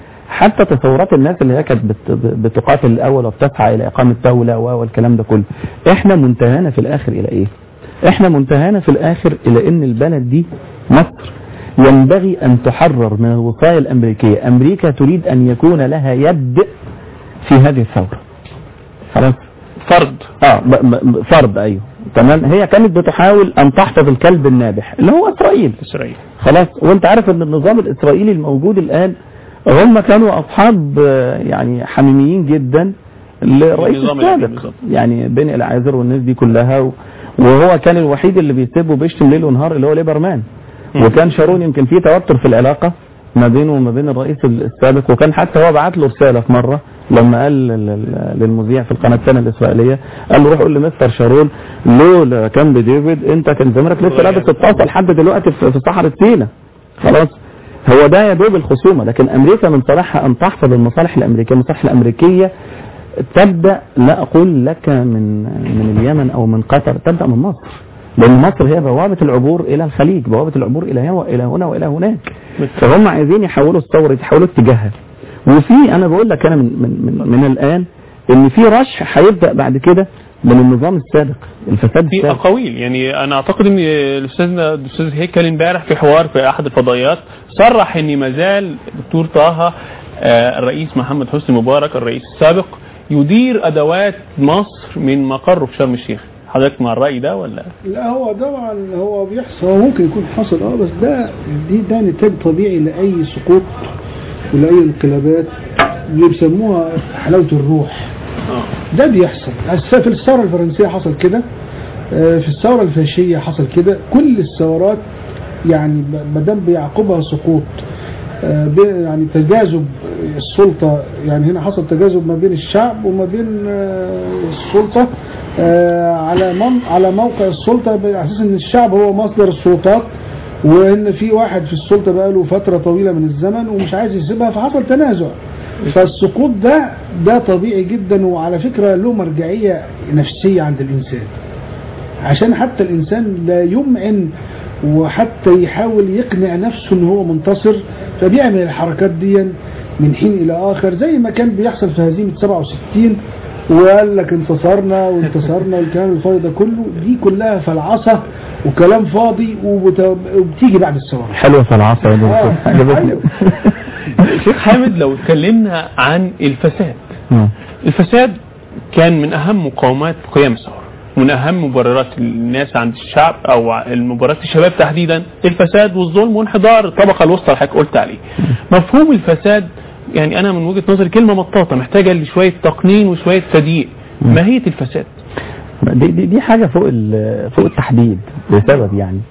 S3: حتى تصورات الناس اللي هي كانت بت- بتقاتل الاول وبتسعى الى اقامه دوله و- والكلام ده كله احنا منتهانا في الاخر الى ايه احنا منتهانا في الاخر الى ان البلد دي مصر ينبغي أن تحرر من الوصاية الأمريكية أمريكا تريد أن يكون لها يد في هذه الثورة خلاص
S1: فرض
S3: اه ب- ب- فرض ايوه تمام هي كانت بتحاول ان تحفظ الكلب النابح اللي هو اسرائيل
S1: اسرائيل
S3: خلاص وانت عارف ان النظام الاسرائيلي الموجود الان هم كانوا اصحاب آه، يعني حميميين جدا للرئيس
S1: النظام القديم
S3: السابق
S1: بالظبط.
S3: يعني بين العازر والناس دي كلها و- وهو كان الوحيد اللي بيسب وبيشتم ليل ونهار اللي هو ليبرمان
S1: مم.
S3: وكان شارون يمكن في توتر في العلاقه ما بينه وما بين الرئيس السابق وكان حتى هو بعت له رساله في مره لما قال لل- لل- للمذيع في القناه الثانيه الاسرائيليه قال له روح قول لمستر شارون لولا كان بديفيد انت كان زمانك لسه لابس الطاسه لحد دلوقتي في في صحراء سينا خلاص هو ده يا دوب الخصومه لكن امريكا من صالحها ان تحفظ المصالح الامريكيه المصالح الامريكيه تبدا لا اقول لك من من اليمن او من قطر تبدا من مصر لان مصر هي بوابه العبور الى الخليج بوابه العبور الى هنا والى هنا والى هناك فهم عايزين يحولوا الثوره يحولوا اتجاهها وفي انا بقول لك انا من من من, من الان ان في رشح هيبدا بعد كده من النظام السابق الفساد
S1: في
S3: السابق
S1: اقاويل يعني انا اعتقد ان الاستاذ الاستاذ هيكل امبارح في حوار في احد الفضائيات صرح ان ما زال دكتور طه آه، الرئيس محمد حسني مبارك الرئيس السابق يدير ادوات مصر من مقره في شرم الشيخ حضرتك مع الراي ده ولا
S2: لا هو طبعا هو بيحصل هو ممكن يكون حصل اه بس ده دي ده نتاج طبيعي لاي سقوط ولاي انقلابات اللي بيسموها حلاوه الروح
S1: اه
S2: ده بيحصل الس- في الثوره الفرنسيه حصل كده آه، في الثوره الفاشيه حصل كده كل الثورات يعني ما دام بيعقبها سقوط آه، بي- يعني تجاذب السلطه يعني هنا حصل تجاذب ما بين الشعب وما بين آه، السلطه آه، على من على موقع السلطه على اساس ان الشعب هو مصدر السلطات وان في واحد في السلطه بقاله فتره طويله من الزمن ومش عايز يسيبها فحصل تنازع فالسقوط ده ده طبيعي جدا وعلى فكره له مرجعيه نفسيه عند الانسان عشان حتى الانسان لا يمعن وحتى يحاول يقنع نفسه ان هو منتصر فبيعمل الحركات دي من حين الى اخر زي ما كان بيحصل في هزيمه 67 وقال لك انتصرنا وانتصرنا والكلام الفاضي ده كله دي كلها فلعصه وكلام فاضي وبت- وبتيجي بعد الثوره
S3: حلوه في العصا يا
S2: آه،
S3: دكتور عجبتني
S2: أيوة.
S1: شيخ حامد لو اتكلمنا عن الفساد
S3: مم.
S1: الفساد كان من اهم مقاومات قيام الثوره من اهم مبررات الناس عند الشعب او المبررات الشباب تحديدا الفساد والظلم وانحدار الطبقه الوسطى اللي حضرتك قلت عليه مفهوم الفساد يعني انا من وجهه نظري كلمه مطاطه محتاجه لشويه تقنين وشويه تضييق ماهيه الفساد
S3: دي, دي, دي حاجة فوق ال- فوق التحديد لسبب يعني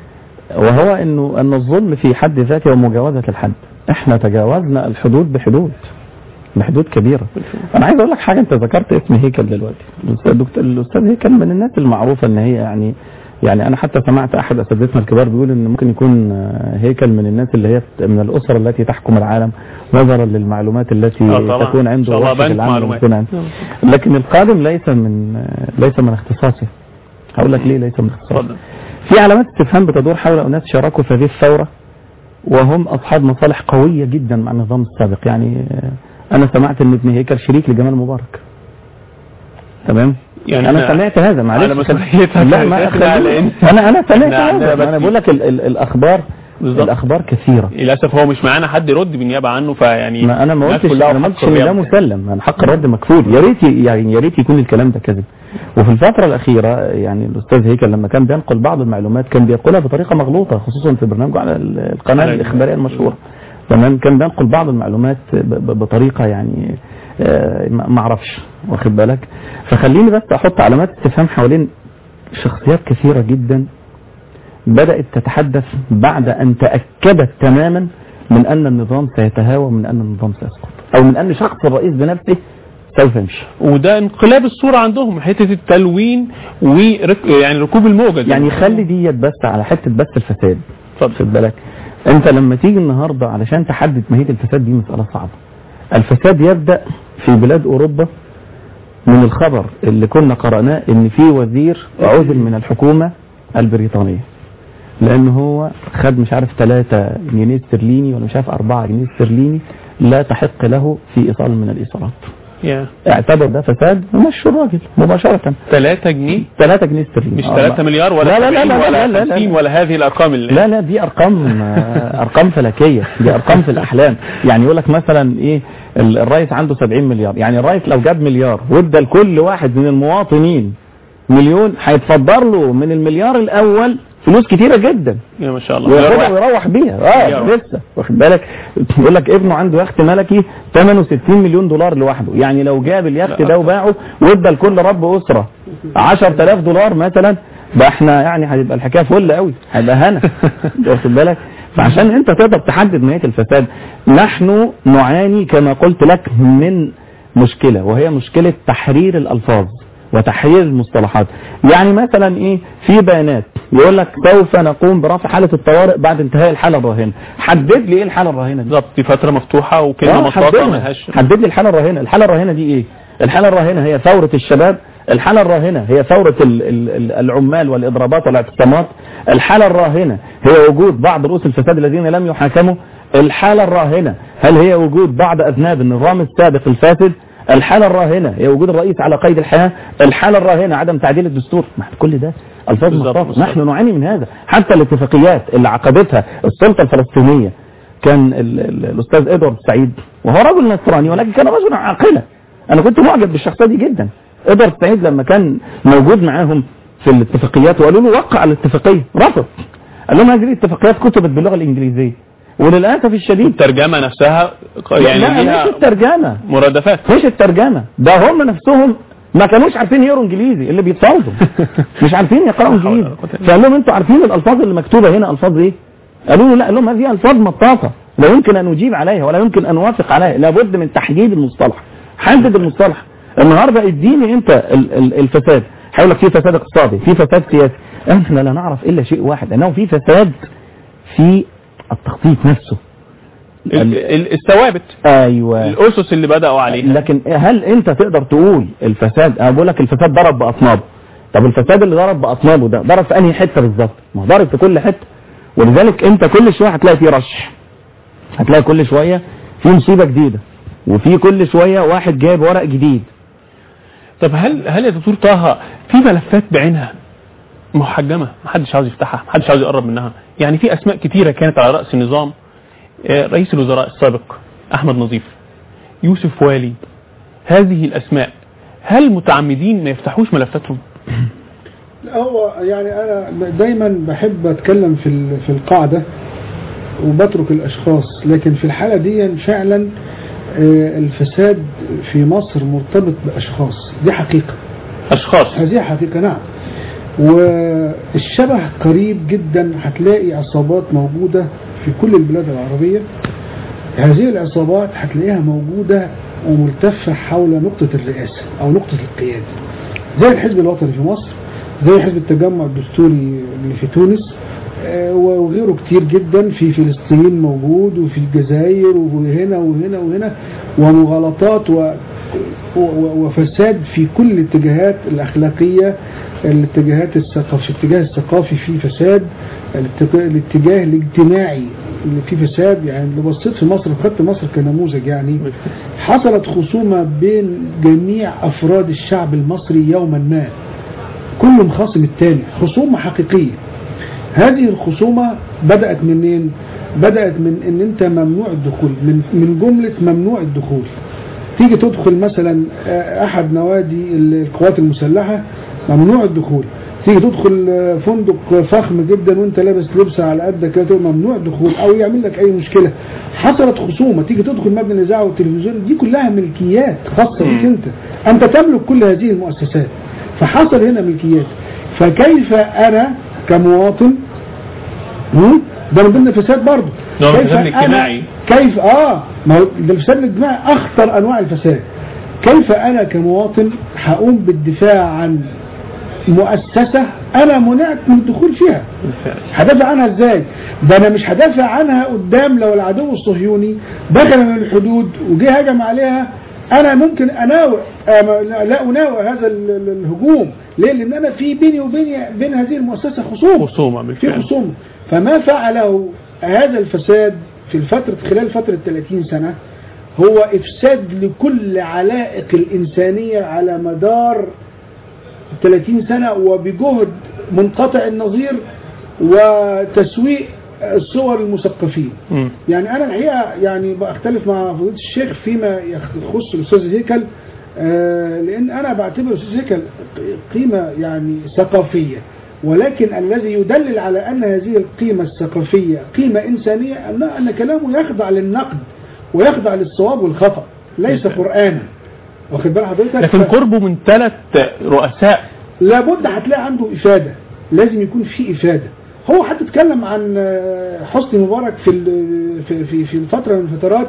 S3: وهو انه ان الظلم في حد ذاته ومجاوزة الحد احنا تجاوزنا الحدود بحدود بحدود كبيرة انا عايز اقول لك حاجة انت ذكرت اسم هيكل دلوقتي الاستاذ دكتور الاستاذ هيكل من الناس المعروفة ان هي يعني يعني انا حتى سمعت احد اساتذتنا الكبار بيقول ان ممكن يكون آه، هيكل من الناس اللي هي من الاسر التي تحكم العالم نظرا للمعلومات التي
S1: آه طبعاً.
S3: تكون عنده
S1: إن شاء الله
S3: وحدة
S1: بنك
S3: العمل
S1: معلومات.
S3: تكون عنده لكن القادم ليس من آه، ليس من اختصاصه هقول لك ليه ليس من اختصاصه
S1: اتفضل
S3: في علامات استفهام بتدور حول اناس شاركوا في هذه الثوره وهم اصحاب مصالح قويه جدا مع النظام السابق يعني آه، انا سمعت ان ابن هيكل شريك لجمال مبارك تمام
S1: يعني
S3: انا
S1: إحنا
S3: سمعت هذا معلش
S1: على مسؤوليتك
S3: لا
S1: يا
S3: ما
S1: شيخنا،
S3: خليني-
S1: لأن
S3: انا انا سمعت
S1: إحنا عندنا
S3: هذا ما انا
S1: بس-
S3: بقول لك ال- ال- الاخبار
S1: بالظبط.
S3: الاخبار كثيره
S1: للاسف هو مش معانا حد يرد بالنيابه عنه فيعني
S3: ما انا ما
S1: الناس
S3: قلتش
S1: كلها
S3: انا ما
S1: حق
S3: قلتش ان ده
S1: الرياضة.
S3: مسلم انا حق الرد مكفول يا ريت يعني يا ريت يكون الكلام ده كذب وفي الفتره الاخيره يعني الاستاذ هيكل لما كان بينقل بعض المعلومات كان بيقولها بطريقه مغلوطه خصوصا في برنامجه على ال- القناه
S1: على ال-
S3: الاخباريه المشهوره تمام كان بينقل بعض المعلومات ب- ب- بطريقه يعني آه، ما ما اعرفش واخد بالك فخليني بس احط علامات استفهام حوالين شخصيات كثيره جدا بدأت تتحدث بعد أن تأكدت تماما من أن النظام سيتهاوى من أن النظام سيسقط أو من أن شخص الرئيس بنفسه سوف يمشي
S1: وده انقلاب الصوره عندهم حته التلوين ورك... يعني ركوب الموجه دي.
S3: يعني خلي ديت بس على حتة بس الفساد
S1: اتفضل
S3: خد بالك أنت لما تيجي النهاردة علشان تحدد ماهية الفساد دي مسألة صعبة الفساد يبدأ في بلاد أوروبا من الخبر اللي كنا قرأناه إن في وزير عزل من الحكومة البريطانية لأن هو خد مش عارف 3 جنيه استرليني ولا مش عارف 4 جنيه استرليني لا تحق له في إيصال من الإيصالات
S1: يا
S3: اعتبر ده فساد ومشوا الراجل مباشره
S1: 3 جنيه
S3: 3 جنيه استرليني
S1: مش
S3: آه،
S1: 3 مليار ولا
S3: لا لا لا
S1: 70
S3: لا
S1: ولا
S3: لا لا لا
S1: 50 ولا هذه الارقام اللي
S3: لا لا دي ارقام آه، ارقام فلكيه دي ارقام في الاحلام يعني يقول لك مثلا ايه ال- الرئيس عنده 70 مليار يعني الرئيس لو جاب مليار وادى لكل واحد من المواطنين مليون هيتفضل له من المليار الاول فلوس كتيره جدا
S1: يا ما شاء الله
S3: وياخدها ويروح بيها اه
S1: مليار.
S3: لسه واخد بالك يقول لك ابنه عنده يخت ملكي ثمنه 60 مليون دولار لوحده يعني لو جاب اليخت
S1: لا
S3: ده وباعه وادى لكل رب اسره 10000 دولار مثلا ده احنا يعني هتبقى الحكايه فل قوي هيبقى هنا واخد بالك فعشان انت تقدر تحدد نهايه الفساد نحن نعاني كما قلت لك من مشكله وهي مشكله تحرير الالفاظ وتحرير المصطلحات يعني مثلا ايه في بيانات يقول لك سوف نقوم برفع حاله الطوارئ بعد انتهاء الحاله الراهنه حدد لي ايه الحاله الراهنه دي
S1: بالظبط دي فتره مفتوحه وكلمه
S3: آه،
S1: مطاطه
S3: حددها.
S1: ملهاش
S3: حدد لي الحاله الراهنه الحاله الراهنه دي ايه الحاله الراهنه هي ثوره الشباب الحاله الراهنه هي ثوره ال- ال- ال- العمال والاضرابات والاعتصامات الحاله الراهنه هي وجود بعض رؤوس الفساد الذين لم يحاكموا الحاله الراهنه هل هي وجود بعض اذناب النظام السابق الفاسد الحالة الراهنة هي وجود الرئيس على قيد الحياة الحالة الراهنة عدم تعديل الدستور ما إحنا كل ده ألفاظ
S1: بالظبط،
S3: مخططة
S1: بالظبط.
S3: نحن نعاني من هذا حتى الاتفاقيات اللي عقدتها السلطة الفلسطينية كان ال ال الأستاذ إدوارد سعيد وهو رجل نصراني ولكن كان رجلا عاقلا أنا كنت معجب بالشخصية دي جدا إدوارد سعيد لما كان موجود معاهم في الاتفاقيات وقالوا له وقع على الاتفاقية رفض قال لهم هذه الاتفاقيات كتبت باللغة الإنجليزية وللأسف الشديد
S1: الترجمه نفسها يعني
S3: لا مش
S1: ليها
S3: الترجمة
S1: مرادفات
S3: مش الترجمة ده هم نفسهم ما كانوش عارفين يقروا انجليزي اللي بيتصاوبوا مش عارفين يقرأوا
S1: لا حول ولا
S3: انجليزي
S1: قوة إلا
S3: فقال لهم انتوا عارفين الالفاظ اللي مكتوبة هنا الفاظ ايه قالوا له لا قال لهم هذه الفاظ مطاطة لا يمكن ان اجيب عليها ولا يمكن ان اوافق عليها لابد من تحديد المصطلح حدد المصطلح النهارده اديني انت ال- ال- الفساد هيقول لك في فساد اقتصادي في فساد سياسي احنا لا نعرف الا شيء واحد انه في فساد في التخطيط نفسه
S1: ال- ال- الثوابت
S3: ايوه
S1: الاسس اللي بداوا عليها
S3: لكن هل انت تقدر تقول الفساد انا بقول لك الفساد ضرب باطنابه طب الفساد اللي ضرب باطنابه ده ضرب في انهي حته بالظبط ما هو ضرب في كل حته ولذلك انت كل شويه هتلاقي فيه رشح هتلاقي كل شويه في مصيبه جديده وفي كل شويه واحد جايب ورق جديد
S1: طب هل هل يا دكتور طه في ملفات بعينها محجمه محدش عاوز يفتحها محدش عاوز يقرب منها يعني في اسماء كتيره كانت على راس النظام آه، رئيس الوزراء السابق احمد نظيف يوسف والي هذه الاسماء هل متعمدين ما يفتحوش ملفاتهم
S2: لا، هو يعني انا دايما بحب اتكلم في ال- في القاعده وبترك الاشخاص لكن في الحاله دي فعلا آه، الفساد في مصر مرتبط باشخاص دي حقيقه
S1: اشخاص
S2: هذه حقيقه نعم والشبه قريب جدا هتلاقي عصابات موجوده في كل البلاد العربيه هذه العصابات هتلاقيها موجوده وملتفه حول نقطه الرئاسه او نقطه القياده زي الحزب الوطني في مصر زي حزب التجمع الدستوري اللي في تونس آه، وغيره كتير جدا في فلسطين موجود وفي الجزائر وهنا وهنا وهنا ومغالطات و و- و- وفساد في كل الاتجاهات الأخلاقية الاتجاهات الثقافي الاتجاه الثقافي فيه فساد الاتجاه- الاتجاه الاجتماعي اللي فيه فساد يعني لو بصيت في مصر خدت مصر كنموذج يعني حصلت خصومة بين جميع أفراد الشعب المصري يوما ما كل مخاصم التاني خصومة حقيقية هذه الخصومة بدأت منين؟ بدأت من ان انت ممنوع الدخول من من جملة ممنوع الدخول تيجي تدخل مثلا آه، احد نوادي القوات المسلحة ممنوع الدخول تيجي تدخل آه، فندق فخم جدا وانت لابس لبس على قدك كده تقول ممنوع الدخول او يعمل لك اي مشكلة حصلت خصومة تيجي تدخل مبنى الاذاعة والتلفزيون دي كلها ملكيات خاصة بك انت انت تملك كل هذه المؤسسات فحصل هنا ملكيات فكيف انا كمواطن هم؟ ده من ضمن الفساد برضه
S1: ده من
S2: كيف
S1: الفساد
S2: أنا-
S1: الاجتماعي.
S2: كيف اه ما هو ده الفساد الاجتماعي اخطر انواع الفساد كيف انا كمواطن هقوم بالدفاع عن مؤسسة انا منعت من الدخول فيها
S1: بالفعل.
S2: هدافع عنها ازاي ده انا مش هدافع عنها قدام لو العدو الصهيوني دخل من الحدود وجه هجم عليها انا ممكن اناوئ آه، لا لا اناوئ هذا ال- ال- الهجوم ليه لان انا في بيني وبين بين هذه المؤسسه خصومه
S1: خصومة
S2: في
S1: بالفعل
S2: خصومه فما فعله هذا الفساد في الفترة خلال فترة 30 سنة هو افساد لكل علائق الانسانيه على مدار 30 سنه وبجهد منقطع النظير وتسويق الصور المثقفين
S1: مم.
S2: يعني انا الحقيقه يعني بختلف مع فضيله الشيخ فيما يخص الاستاذ هيكل آه، لان انا بعتبر الاستاذ هيكل قيمه يعني ثقافيه ولكن الذي يدلل على ان هذه القيمه الثقافيه قيمه انسانيه ان ان كلامه يخضع للنقد ويخضع للصواب والخطا ليس قرانا واخد بال حضرتك
S1: لكن
S2: ف-
S1: قربه من ثلاث رؤساء
S2: لابد هتلاقي عنده افاده لازم يكون في افاده هو حتى اتكلم عن آه، حسني مبارك في ال- في في في فتره من الفترات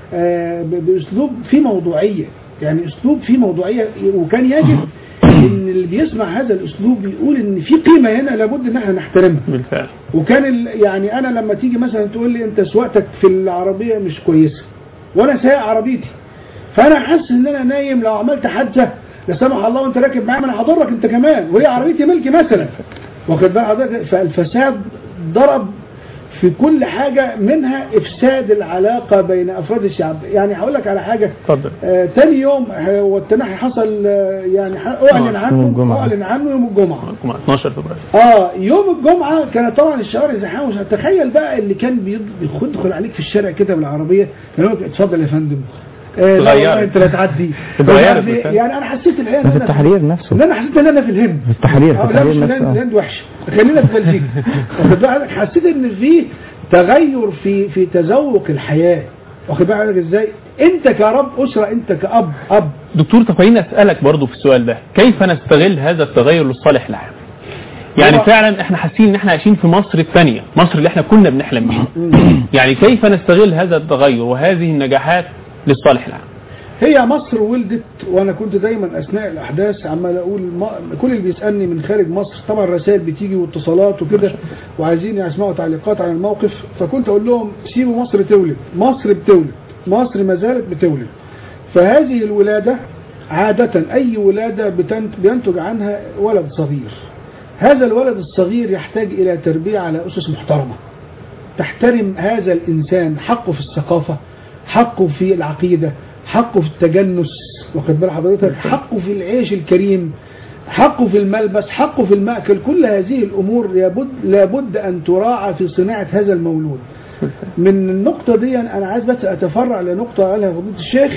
S2: آه، ب- باسلوب فيه موضوعيه يعني اسلوب فيه موضوعيه وكان يجب ان اللي بيسمع هذا الاسلوب يقول ان في قيمه هنا لابد ان احنا نحترمها
S1: بالفعل
S2: وكان ال- يعني انا لما تيجي مثلا تقول لي انت سواقتك في العربيه مش كويسه وانا سايق عربيتي فانا حاسس ان انا نايم لو عملت حادثه لا سمح الله وانت راكب معايا ما انا هضرك انت كمان وهي عربيتي ملكي مثلا واخد بال حضرتك فالفساد ضرب في كل حاجه منها افساد العلاقه بين افراد الشعب يعني هقول لك على حاجه
S1: اتفضل
S2: آه تاني يوم آه، والتنحي حصل آه، يعني ح- اعلن
S3: يوم
S2: عنه
S3: الجمعة.
S2: اعلن عنه يوم الجمعه
S1: معكم 12 فبراير
S2: اه يوم الجمعه كانت طبعا الشوارع زحام وش- تخيل بقى اللي كان بيد- بيدخل عليك في الشارع كده بالعربيه كان يقول لك اتفضل يا فندم آه لا
S1: اتغيرت.
S2: والله انت لا تعدي
S1: اتغيرت
S2: يعني-
S1: بالفعل.
S2: يعني انا حسيت الحقيقه
S3: في
S2: إن أنا-
S3: التحرير نفسه
S2: ان انا حسيت ان انا في الهند
S3: في التحرير في
S2: آه، لا
S3: التحرير
S2: مش
S3: نفسه
S2: الهند
S3: آه.
S2: الهند وحشه خلينا في بلجيكا واخد بالك حسيت ان في تغير في في تذوق الحياه واخد بالك ازاي انت كرب اسره انت كاب اب
S1: دكتور طب خليني اسالك برضو في السؤال ده كيف نستغل هذا التغير للصالح العام يعني
S2: هو-
S1: فعلا احنا حاسين ان احنا عايشين في مصر الثانيه مصر اللي احنا كنا بنحلم بيها يعني كيف نستغل هذا التغير وهذه النجاحات للصالح العام
S2: هي مصر ولدت وانا كنت دايما اثناء الاحداث عمال اقول ما كل اللي بيسالني من خارج مصر طبعا رسائل بتيجي واتصالات وكده وعايزين يسمعوا تعليقات عن الموقف فكنت اقول لهم سيبوا مصر تولد مصر بتولد مصر ما زالت بتولد فهذه الولاده عاده اي ولاده بتنت- بينتج عنها ولد صغير هذا الولد الصغير يحتاج الى تربيه على اسس محترمه تحترم هذا الإنسان حقه في الثقافة حقه في العقيدة حقه في التجنس واخد بال حضرتك حقه في العيش الكريم حقه في الملبس حقه في المأكل كل هذه الأمور لابد, لابد أن تراعى في صناعة هذا المولود من النقطة دي أنا عايز بس أتفرع لنقطة قالها فضيلة الشيخ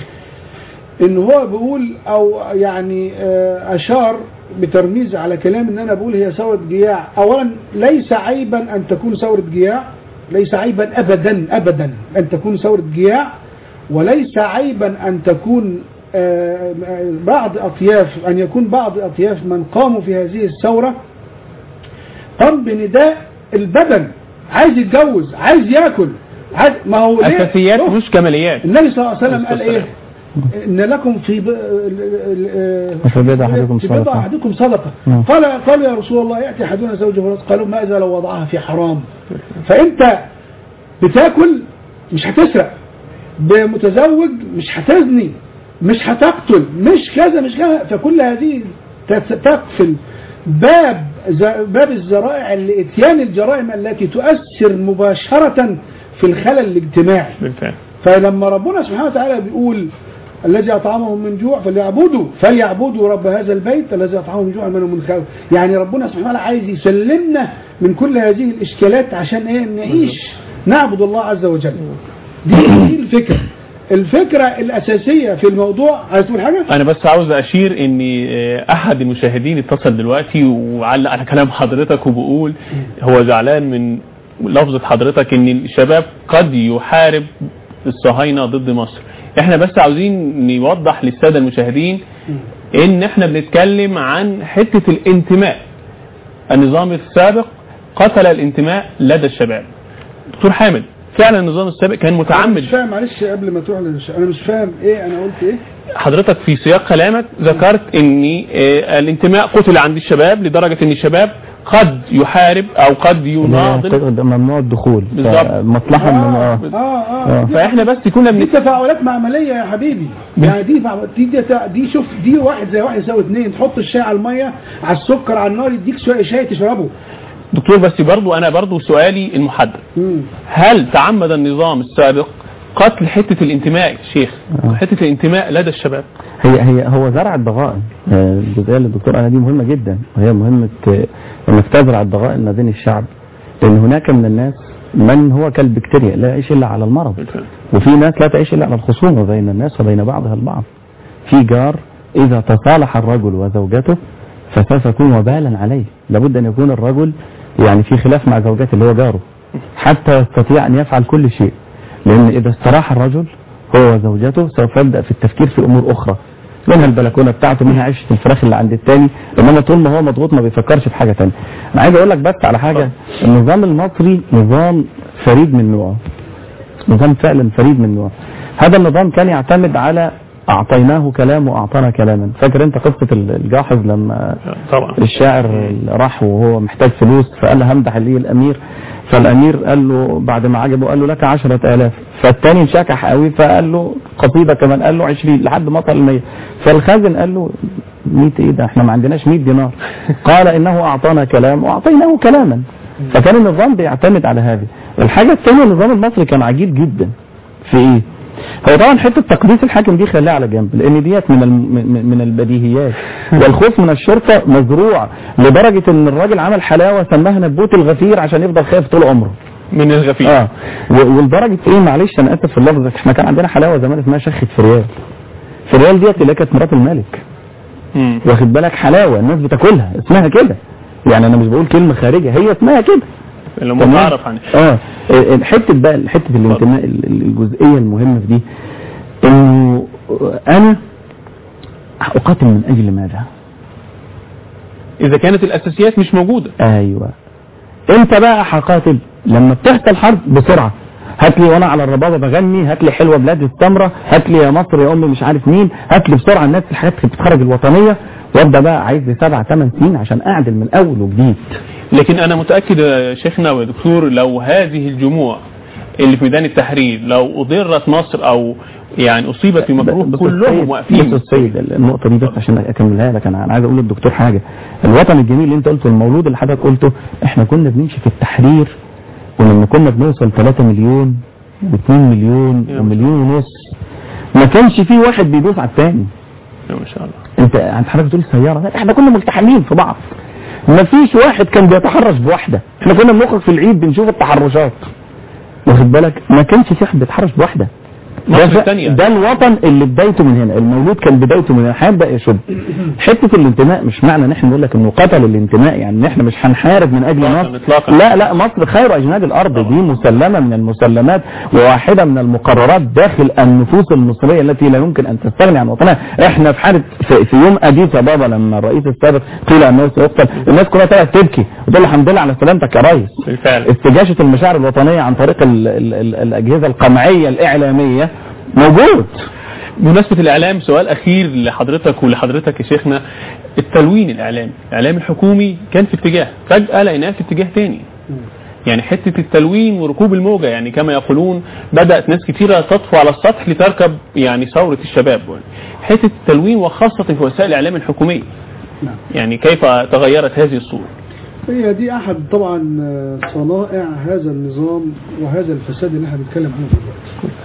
S2: ان هو بيقول او يعني آه، اشار بترميز على كلام ان انا بقول هي ثوره جياع اولا ليس عيبا ان تكون ثوره جياع ليس عيبا ابدا ابدا ان تكون ثوره جياع وليس عيبا ان تكون آه، بعض اطياف ان يكون بعض اطياف من قاموا في هذه الثوره قام بنداء البدن عايز يتجوز عايز ياكل عايز ما هو ليه؟
S1: اساسيات
S2: شوف،
S1: مش كماليات
S2: النبي صلى الله عليه وسلم قال
S1: والسلام.
S2: ايه ان لكم في ب... ال- ال-
S3: في بضع أحدكم
S2: في بضع
S3: صدقة.
S2: احدكم صدقه
S3: نعم.
S2: قال قال يا رسول الله ياتي احدنا زوجه ورزق قالوا ماذا لو وضعها في حرام فانت بتاكل مش هتسرق بمتزوج مش هتزني مش هتقتل مش كذا مش كذا فكل هذه تت- تقفل باب ز- باب الذرائع لاتيان الجرائم التي تؤثر مباشره في الخلل الاجتماعي
S1: بالفعل
S2: فلما ربنا سبحانه وتعالى بيقول الذي أطعمهم من جوع فليعبدوا فليعبدوا رب هذا البيت الذي أطعمهم من جوع منه من خوف يعني ربنا سبحانه وتعالى عايز يسلمنا من كل هذه الإشكالات عشان إيه نعيش نعبد الله عز وجل دي, دي الفكرة الفكرة الأساسية في الموضوع عايز تقول حاجة؟
S1: انا بس عاوز اشير ان آه، احد المشاهدين اتصل دلوقتي وعلق على كلام حضرتك وبيقول هو زعلان من لفظة حضرتك ان الشباب قد يحارب الصهاينة ضد مصر احنا بس عاوزين نوضح للسادة المشاهدين ان احنا بنتكلم عن حتة الانتماء النظام السابق قتل الانتماء لدى الشباب دكتور حامد فعلا النظام السابق كان
S2: أنا
S1: متعمد
S2: مش فاهم معلش قبل ما تروح للش... أنا مش فاهم إيه أنا قلت إيه؟
S1: حضرتك في سياق كلامك ذكرت ان آه، الانتماء قتل عند الشباب لدرجة ان الشباب قد يحارب او قد يناضل
S3: ممنوع الدخول
S1: بالظبط.
S3: مصلحة من
S2: آه
S3: اه
S2: آه آه
S1: فاحنا بس كنا
S2: دي
S1: بنت...
S2: تفاعلات معمليه يا حبيبي يعني دي فع- دي دي, دي شوف دي واحد زي واحد يساوي اثنين تحط الشاي على الميه على السكر على النار يديك شويه شاي تشربه
S1: دكتور بس برضو انا برضو سؤالي المحدد
S2: مم.
S1: هل تعمد النظام السابق قتل حته الانتماء يا شيخ
S3: آه.
S1: حته الانتماء لدى الشباب
S3: هي هي هو زرع الضغائن آه، الجزئيه اللي الدكتور قالها دي مهمه جدا وهي مهمه آه، انك تزرع الضغائن ما بين الشعب لان هناك من الناس من هو كالبكتيريا لا يعيش الا على المرض
S1: بالفعل.
S3: وفي ناس لا تعيش الا على الخصومه بين الناس وبين بعضها البعض في جار اذا تصالح الرجل وزوجته فسوف يكون وبالا عليه لابد ان يكون الرجل يعني في خلاف مع زوجته اللي هو جاره حتى يستطيع ان يفعل كل شيء لان اذا استراح الرجل هو وزوجته سوف يبدا في التفكير في امور اخرى منها البلكونه بتاعته منها عيشه الفراخ اللي عند التاني انما طول ما هو مضغوط ما بيفكرش في حاجه تانية انا عايز اقول لك بس على حاجه النظام المصري نظام فريد من نوعه نظام فعلا فريد من نوعه هذا النظام كان يعتمد على اعطيناه كلام واعطانا كلاما فاكر انت قصه الجاحظ لما
S1: طبعا
S3: الشاعر راح وهو محتاج فلوس فقال له همدح لي الامير فالامير قال له بعد ما عجبه قال له لك عشرة الاف فالتاني انشكح قوي فقال له قصيدة كمان قال له عشرين لحد ما وصل المية فالخازن قال له 100 ايه ده احنا ما عندناش 100 دينار قال انه اعطانا كلام واعطيناه كلاما فكان النظام بيعتمد على هذه الحاجة الثانية النظام المصري كان عجيب جدا في ايه هو طبعا حته تقديس الحاكم دي خليها على جنب لان ديت من الم- من من البديهيات والخوف من الشرطه مزروع لدرجه ان الراجل عمل حلاوه سماها نبوت الغفير عشان يفضل خايف طول عمره
S1: من الغفير
S3: اه و- ولدرجه ايه معلش انا اسف في اللفظ احنا كان عندنا حلاوه زمان اسمها شخه فريال فريال ديت اللي كانت مرات الملك
S1: مم.
S3: واخد بالك حلاوه الناس بتاكلها اسمها كده يعني انا مش بقول كلمه خارجه هي اسمها كده
S1: اللي
S3: تمام؟
S1: متعرف عن
S3: اه حته بقى حته الانتماء ال- ال- الجزئيه المهمه في دي انه انا اقاتل من اجل ماذا؟
S1: اذا كانت الاساسيات مش موجوده
S3: ايوه انت بقى هقاتل لما بتحصل حرب بسرعه هات لي وانا على الربابه بغني هات لي حلوه بلاد السمره هات لي يا مصر يا امي مش عارف مين هات لي بسرعه الناس الحاجات اللي بتتخرج الوطنيه وابدا بقى عايز لي سبع ثمان سنين عشان اعدل من اول وجديد
S1: لكن انا متاكد يا شيخنا ويا دكتور لو هذه الجموع اللي في ميدان التحرير لو اضرت مصر او يعني اصيبت بمكروه
S3: بس
S1: كلهم
S3: السيد-
S1: واقفين
S3: بس السيد النقطه دي بس عشان اكملها لك انا أنا عايز اقول للدكتور حاجه الوطن الجميل اللي انت قلته المولود اللي حضرتك قلته احنا كنا بنمشي في التحرير ولما كنا بنوصل 3 مليون و2 مليون
S1: يا
S3: ومليون ونص ما كانش في واحد بيدوس على الثاني
S1: ما شاء الله
S3: انت انت حضرتك بتقول السياره لا، احنا كنا ملتحمين في بعض ما فيش واحد كان بيتحرش بواحده احنا كنا بنخرج في العيد بنشوف التحرشات واخد بالك ما كانش في حد بيتحرش بواحده
S1: مصر
S3: ده,
S1: الثانية.
S3: ده الوطن اللي بدايته من هنا المولود كان بدايته من هنا هيبدا يشد حته الانتماء مش معنى ان احنا نقول لك انه قتل الانتماء يعني ان احنا مش هنحارب من اجل
S1: إطلاقاً،
S3: مصر
S1: إطلاقاً.
S3: لا لا مصر خير اجناد الارض دي مسلمه من المسلمات وواحده من المقررات داخل النفوس المصريه التي لا يمكن ان تستغني عن وطنها احنا في حاله في, في يوم اديس بابا لما الرئيس السابق قيل انه سيقتل الناس كلها طلعت تبكي وتقول له الحمد لله على سلامتك يا ريس
S1: بالفعل
S3: استجاشة المشاعر الوطنية عن طريق ال ال ال الأجهزة القمعية الإعلامية موجود
S1: بمناسبة الإعلام سؤال أخير لحضرتك ولحضرتك يا شيخنا التلوين الإعلامي الإعلام الحكومي كان في اتجاه فجأة لقيناه في اتجاه تاني يعني حتة التلوين وركوب الموجة يعني كما يقولون بدأت ناس كثيرة تطفو على السطح لتركب يعني ثورة الشباب حتة التلوين وخاصة في وسائل الإعلام الحكومية
S2: نعم.
S1: يعني كيف تغيرت هذه الصورة
S2: هي دي احد طبعا آه، صنائع هذا النظام وهذا الفساد اللي احنا بنتكلم عنه دلوقتي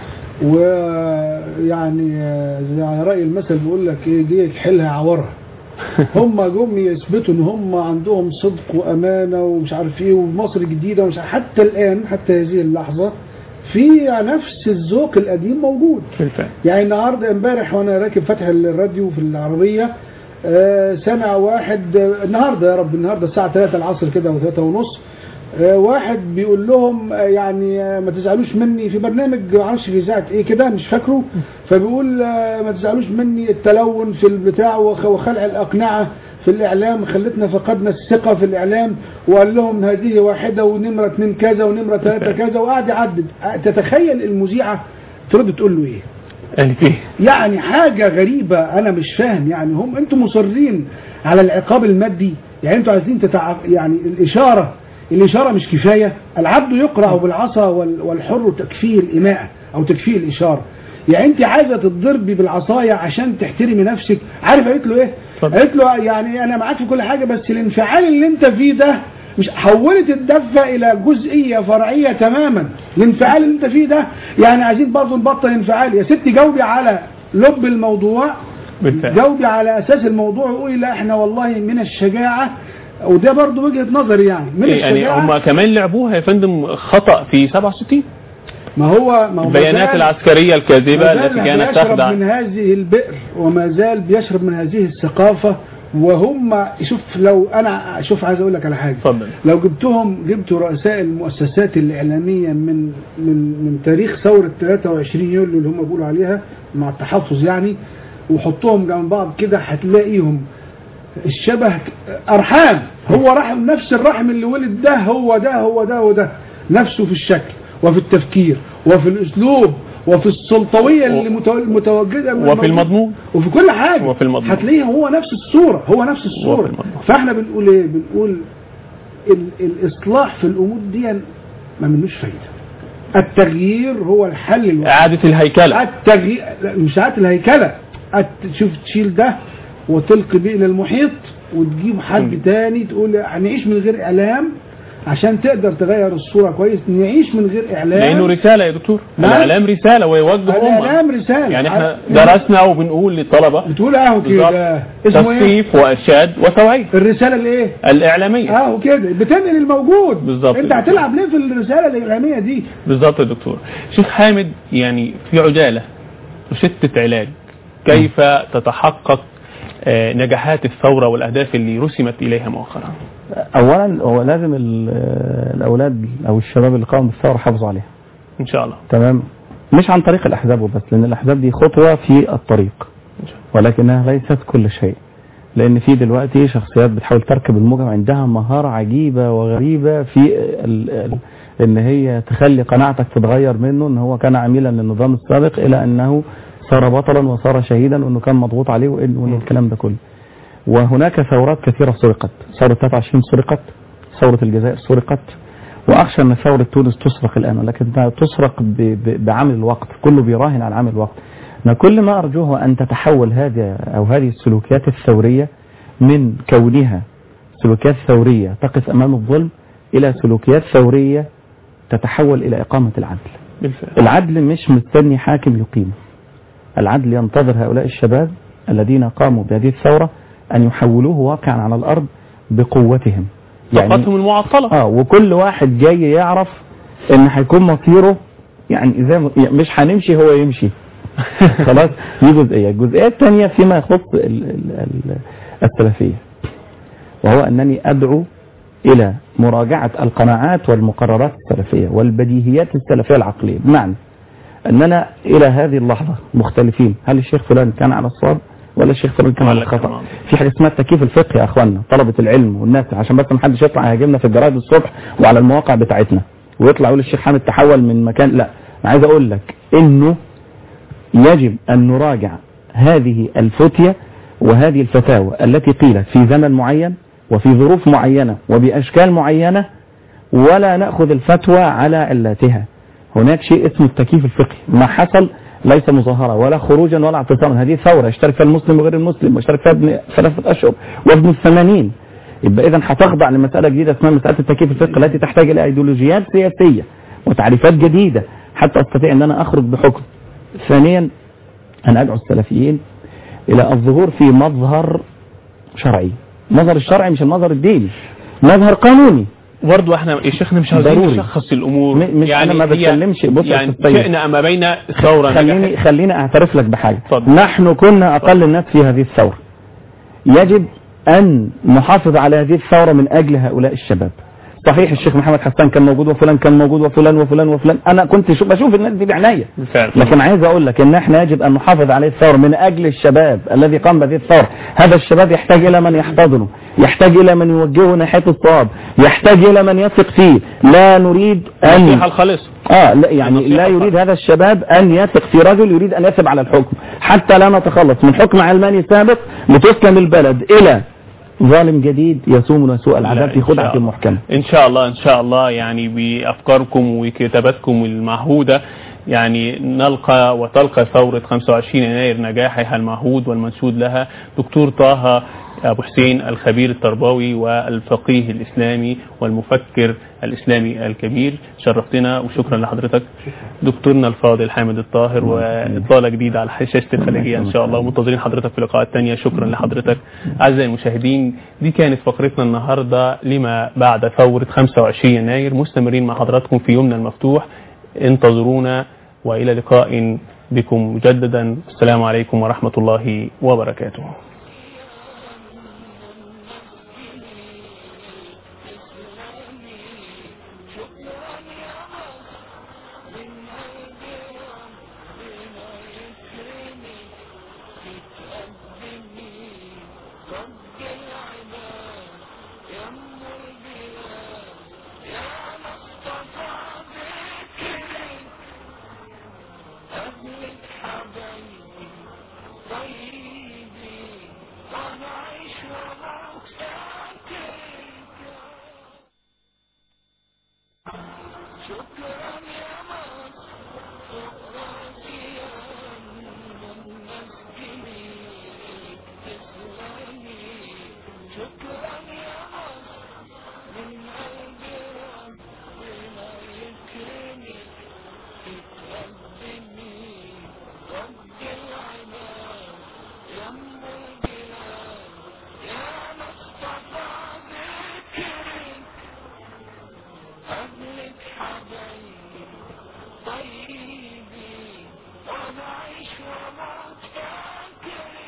S2: ويعني آه، زي على راي المثل بيقول لك ايه دي تحلها عورها هم جم يثبتوا ان هم عندهم صدق وامانه ومش عارف ايه ومصر جديده ومش عارف حتى الان حتى هذه اللحظه في نفس الذوق القديم موجود
S1: بالفعل
S2: يعني النهارده امبارح وانا راكب فاتح الراديو في العربيه آه، سمع واحد آه، النهارده يا رب النهارده الساعه 3 العصر كده او 3 ونص آه، واحد بيقول لهم آه، يعني آه، ما تزعلوش مني في برنامج ما اعرفش في اذاعه ايه كده مش فاكره فبيقول آه، ما تزعلوش مني التلون في البتاع وخ- وخلع الاقنعه في الاعلام خلتنا فقدنا الثقه في الاعلام وقال لهم هذه واحده ونمره اثنين كذا ونمره ثلاثه كذا وقعد يعدد آه، تتخيل المذيعه ترد تقول له ايه؟
S1: قالت ايه
S2: يعني حاجة غريبة أنا مش فاهم يعني هم أنتم مصرين على العقاب المادي يعني أنتم عايزين تتع... يعني الإشارة الإشارة مش كفاية العبد يقرأ بالعصا وال... والحر تكفيه الإماءة أو تكفيه الإشارة يعني أنت عايزة تضربي بالعصاية عشان تحترمي نفسك عارف قالت له إيه؟
S1: اتفضل.
S2: قالت له يعني أنا معاك في كل حاجة بس الانفعال اللي أنت فيه ده مش حولت الدفة إلى جزئية فرعية تماما الانفعال اللي انت فيه ده يعني عايزين برضه نبطل انفعال يا ستي جاوبي على لب الموضوع
S1: بالفعل
S2: جاوبي على اساس الموضوع وقولي لا احنا والله من الشجاعه وده برضه وجهه نظري يعني من
S1: يعني
S2: الشجاعه
S1: هم كمان لعبوها يا فندم خطأ في 67
S2: ما هو ما هو
S1: البيانات
S2: ما زال-
S1: العسكرية الكاذبة
S2: ما زال
S1: التي كانت
S2: بيشرب
S1: تخدع
S2: من هذه البئر وما زال بيشرب من هذه الثقافة وهم شوف لو انا شوف عايز اقول لك على حاجه
S1: اتفضل
S2: لو جبتهم جبتوا رؤساء المؤسسات الاعلاميه من من من تاريخ ثوره 23 يوليو اللي هم بيقولوا عليها مع التحفظ يعني وحطهم جنب بعض كده هتلاقيهم الشبه ارحام هو رحم نفس الرحم اللي ولد ده هو ده هو ده وده نفسه في الشكل وفي التفكير وفي الاسلوب وفي السلطويه اللي متو- متواجده من
S1: وفي
S2: الموجود.
S1: المضمون
S2: وفي كل حاجه
S1: وفي المضمون.
S2: هتلاقيه هو نفس الصوره هو نفس الصوره
S1: وفي المضمون.
S2: فاحنا بنقول ايه بنقول ال الاصلاح في الامور دي ما منوش فايده التغيير هو الحل الوحيد
S1: إعادة الهيكلة
S2: التغيير لا، مش عارف الهيكله الت- شوف تشيل ده وتلقي بيه الى المحيط وتجيب حد
S1: مم.
S2: تاني تقول هنعيش من غير اعلام عشان تقدر تغير الصوره كويس نعيش من غير اعلام
S1: لأنه رسالة يا دكتور
S2: نعم.
S1: الإعلام رسالة ويوجه أمة
S2: الاعلام رساله
S1: يعني احنا
S2: ع-
S1: درسنا وبنقول للطلبة
S2: بتقول اهو
S1: بالظبط.
S2: كده اسمه ايه
S1: تصفيف وإرشاد وتوعية
S2: الرساله الايه
S1: الإعلامية
S2: اهو كده بتنقل الموجود
S1: بالظبط.
S2: انت هتلعب ليه في الرساله الاعلاميه دي
S1: بالظبط يا دكتور شيخ حامد يعني في عجالة وشتة علاج كيف تتحقق آه، نجاحات الثورة والأهداف اللي رسمت إليها مؤخرا
S3: اولا هو لازم ال- الاولاد او الشباب اللي قاموا بالثوره يحافظوا عليها
S1: إن شاء الله
S3: تمام مش عن طريق الاحزاب وبس لان الاحزاب دي خطوه في الطريق
S1: إن شاء الله
S3: ولكنها ليست كل شيء لان في دلوقتي شخصيات بتحاول تركب الموجة وعندها مهارة عجيبة وغريبة في ال ال ان هي تخلي قناعتك تتغير منه ان هو كان عميلا للنظام السابق الى انه صار بطلا وصار شهيدا وانه كان مضغوط عليه وإن- وان الكلام ده كله وهناك ثورات كثيرة سرقت ثورة 23 سرقت ثورة الجزائر سرقت واخشى ان ثورة تونس تسرق الان ولكنها تسرق ب- ب- بعمل الوقت كله بيراهن على عامل الوقت أنا كل ما أرجوه أن تتحول هذه أو هذه السلوكيات الثورية من كونها سلوكيات ثورية تقف أمام الظلم إلى سلوكيات ثورية تتحول إلى إقامة العدل
S1: بالفعل
S3: العدل مش مستني حاكم يقيمه العدل ينتظر هؤلاء الشباب الذين قاموا بهذه الثورة أن يحولوه واقعا على الأرض بقوتهم
S1: طاقتهم المعطلة
S3: اه وكل واحد جاي يعرف ان هيكون مصيره يعني زي ما- يعني مش هنمشي هو يمشي خلاص دي جزئيه الجزئيه الثانيه فيما يخص ال- ال- ال- السلفيه وهو انني ادعو الى مراجعه القناعات والمقررات السلفيه والبديهيات السلفيه العقليه بمعنى اننا الى هذه اللحظه مختلفين هل الشيخ فلان كان على الصواب ولا الشيخ فلان كان على
S1: ولا كان
S3: الخطا
S1: على-
S3: في حاجه اسمها التكييف الفقهي يا اخوانا طلبه العلم والناس عشان بس ما حدش يطلع يهاجمنا في الجرايد الصبح وعلى المواقع بتاعتنا ويطلع يقول الشيخ حامد تحول من مكان لا انا عايز اقول لك انه يجب ان نراجع هذه الفتيه وهذه الفتاوى التي قيلت في زمن معين وفي ظروف معينه وباشكال معينه ولا ناخذ الفتوى على علاتها هناك شيء اسمه التكييف الفقهي ما حصل ليس مظاهرة ولا خروجا ولا اعتصاما هذه ثورة يشترك فيها المسلم وغير المسلم ويشترك فيها ابن ثلاثة أشهر وابن الثمانين يبقى إذا هتخضع لمسألة جديدة اسمها مسألة التكييف الفقهي التي تحتاج إلى أيديولوجيات سياسية وتعريفات جديدة حتى أستطيع أن أنا أخرج بحكم ثانيا أنا أدعو السلفيين إلى الظهور في مظهر شرعي المظهر الشرعي مش المظهر الديني مظهر قانوني
S1: برضه احنا يا شيخنا مش عاوزين
S3: ضروري.
S1: نشخص الامور
S3: م- مش أنا ما
S1: هي-
S3: بتكلمش- بص يا
S1: يعني
S3: أستاذ طيب.
S1: شئنا اما بين ثوره
S3: خليني
S1: نجحت.
S3: خليني اعترف لك بحاجه
S1: اتفضل.
S3: نحن كنا اقل الناس في هذه الثوره يجب ان نحافظ على هذه الثوره من اجل هؤلاء الشباب صحيح الشيخ محمد حسان كان موجود وفلان كان موجود وفلان وفلان وفلان انا كنت شو بشوف الناس دي بعناية
S1: بالفعل
S3: لكن عايز اقول لك ان احنا يجب ان نحافظ على الثوره من اجل الشباب الذي قام بهذه الثوره هذا الشباب يحتاج الى من يحتضنه يحتاج الى من يوجهه ناحيه الصواب يحتاج الى من يثق فيه لا نريد ان
S1: النصيحه الخالصه
S3: اه لا يعني
S1: النصيحة
S3: لا يريد هذا الشباب ان يثق في رجل يريد ان يثب على الحكم حتى لا نتخلص من حكم علماني سابق لتسلم البلد الى ظالم جديد يسومنا سوء العذاب
S1: لا،
S3: في
S1: إن شاء
S3: خدعة
S1: الله.
S3: محكمة
S1: ان شاء الله ان شاء الله يعني بافكاركم وكتاباتكم المعهوده يعني نلقى وتلقى ثورة 25 يناير نجاحها المعهود والمنشود لها دكتور طه أبو حسين الخبير التربوي والفقيه الإسلامي والمفكر الإسلامي الكبير شرفتنا وشكرا لحضرتك دكتورنا الفاضل حامد الطاهر وإطلالة جديدة على شاشة الخليجية إن شاء الله ومنتظرين حضرتك في لقاءات تانية شكرا لحضرتك أعزائي المشاهدين دي كانت فقرتنا النهاردة لما بعد ثورة 25 يناير مستمرين مع حضراتكم في يومنا المفتوح انتظرونا وإلى لقاء بكم مجددا السلام عليكم ورحمة الله وبركاته
S4: طيبي وانا عيش وموت فاكر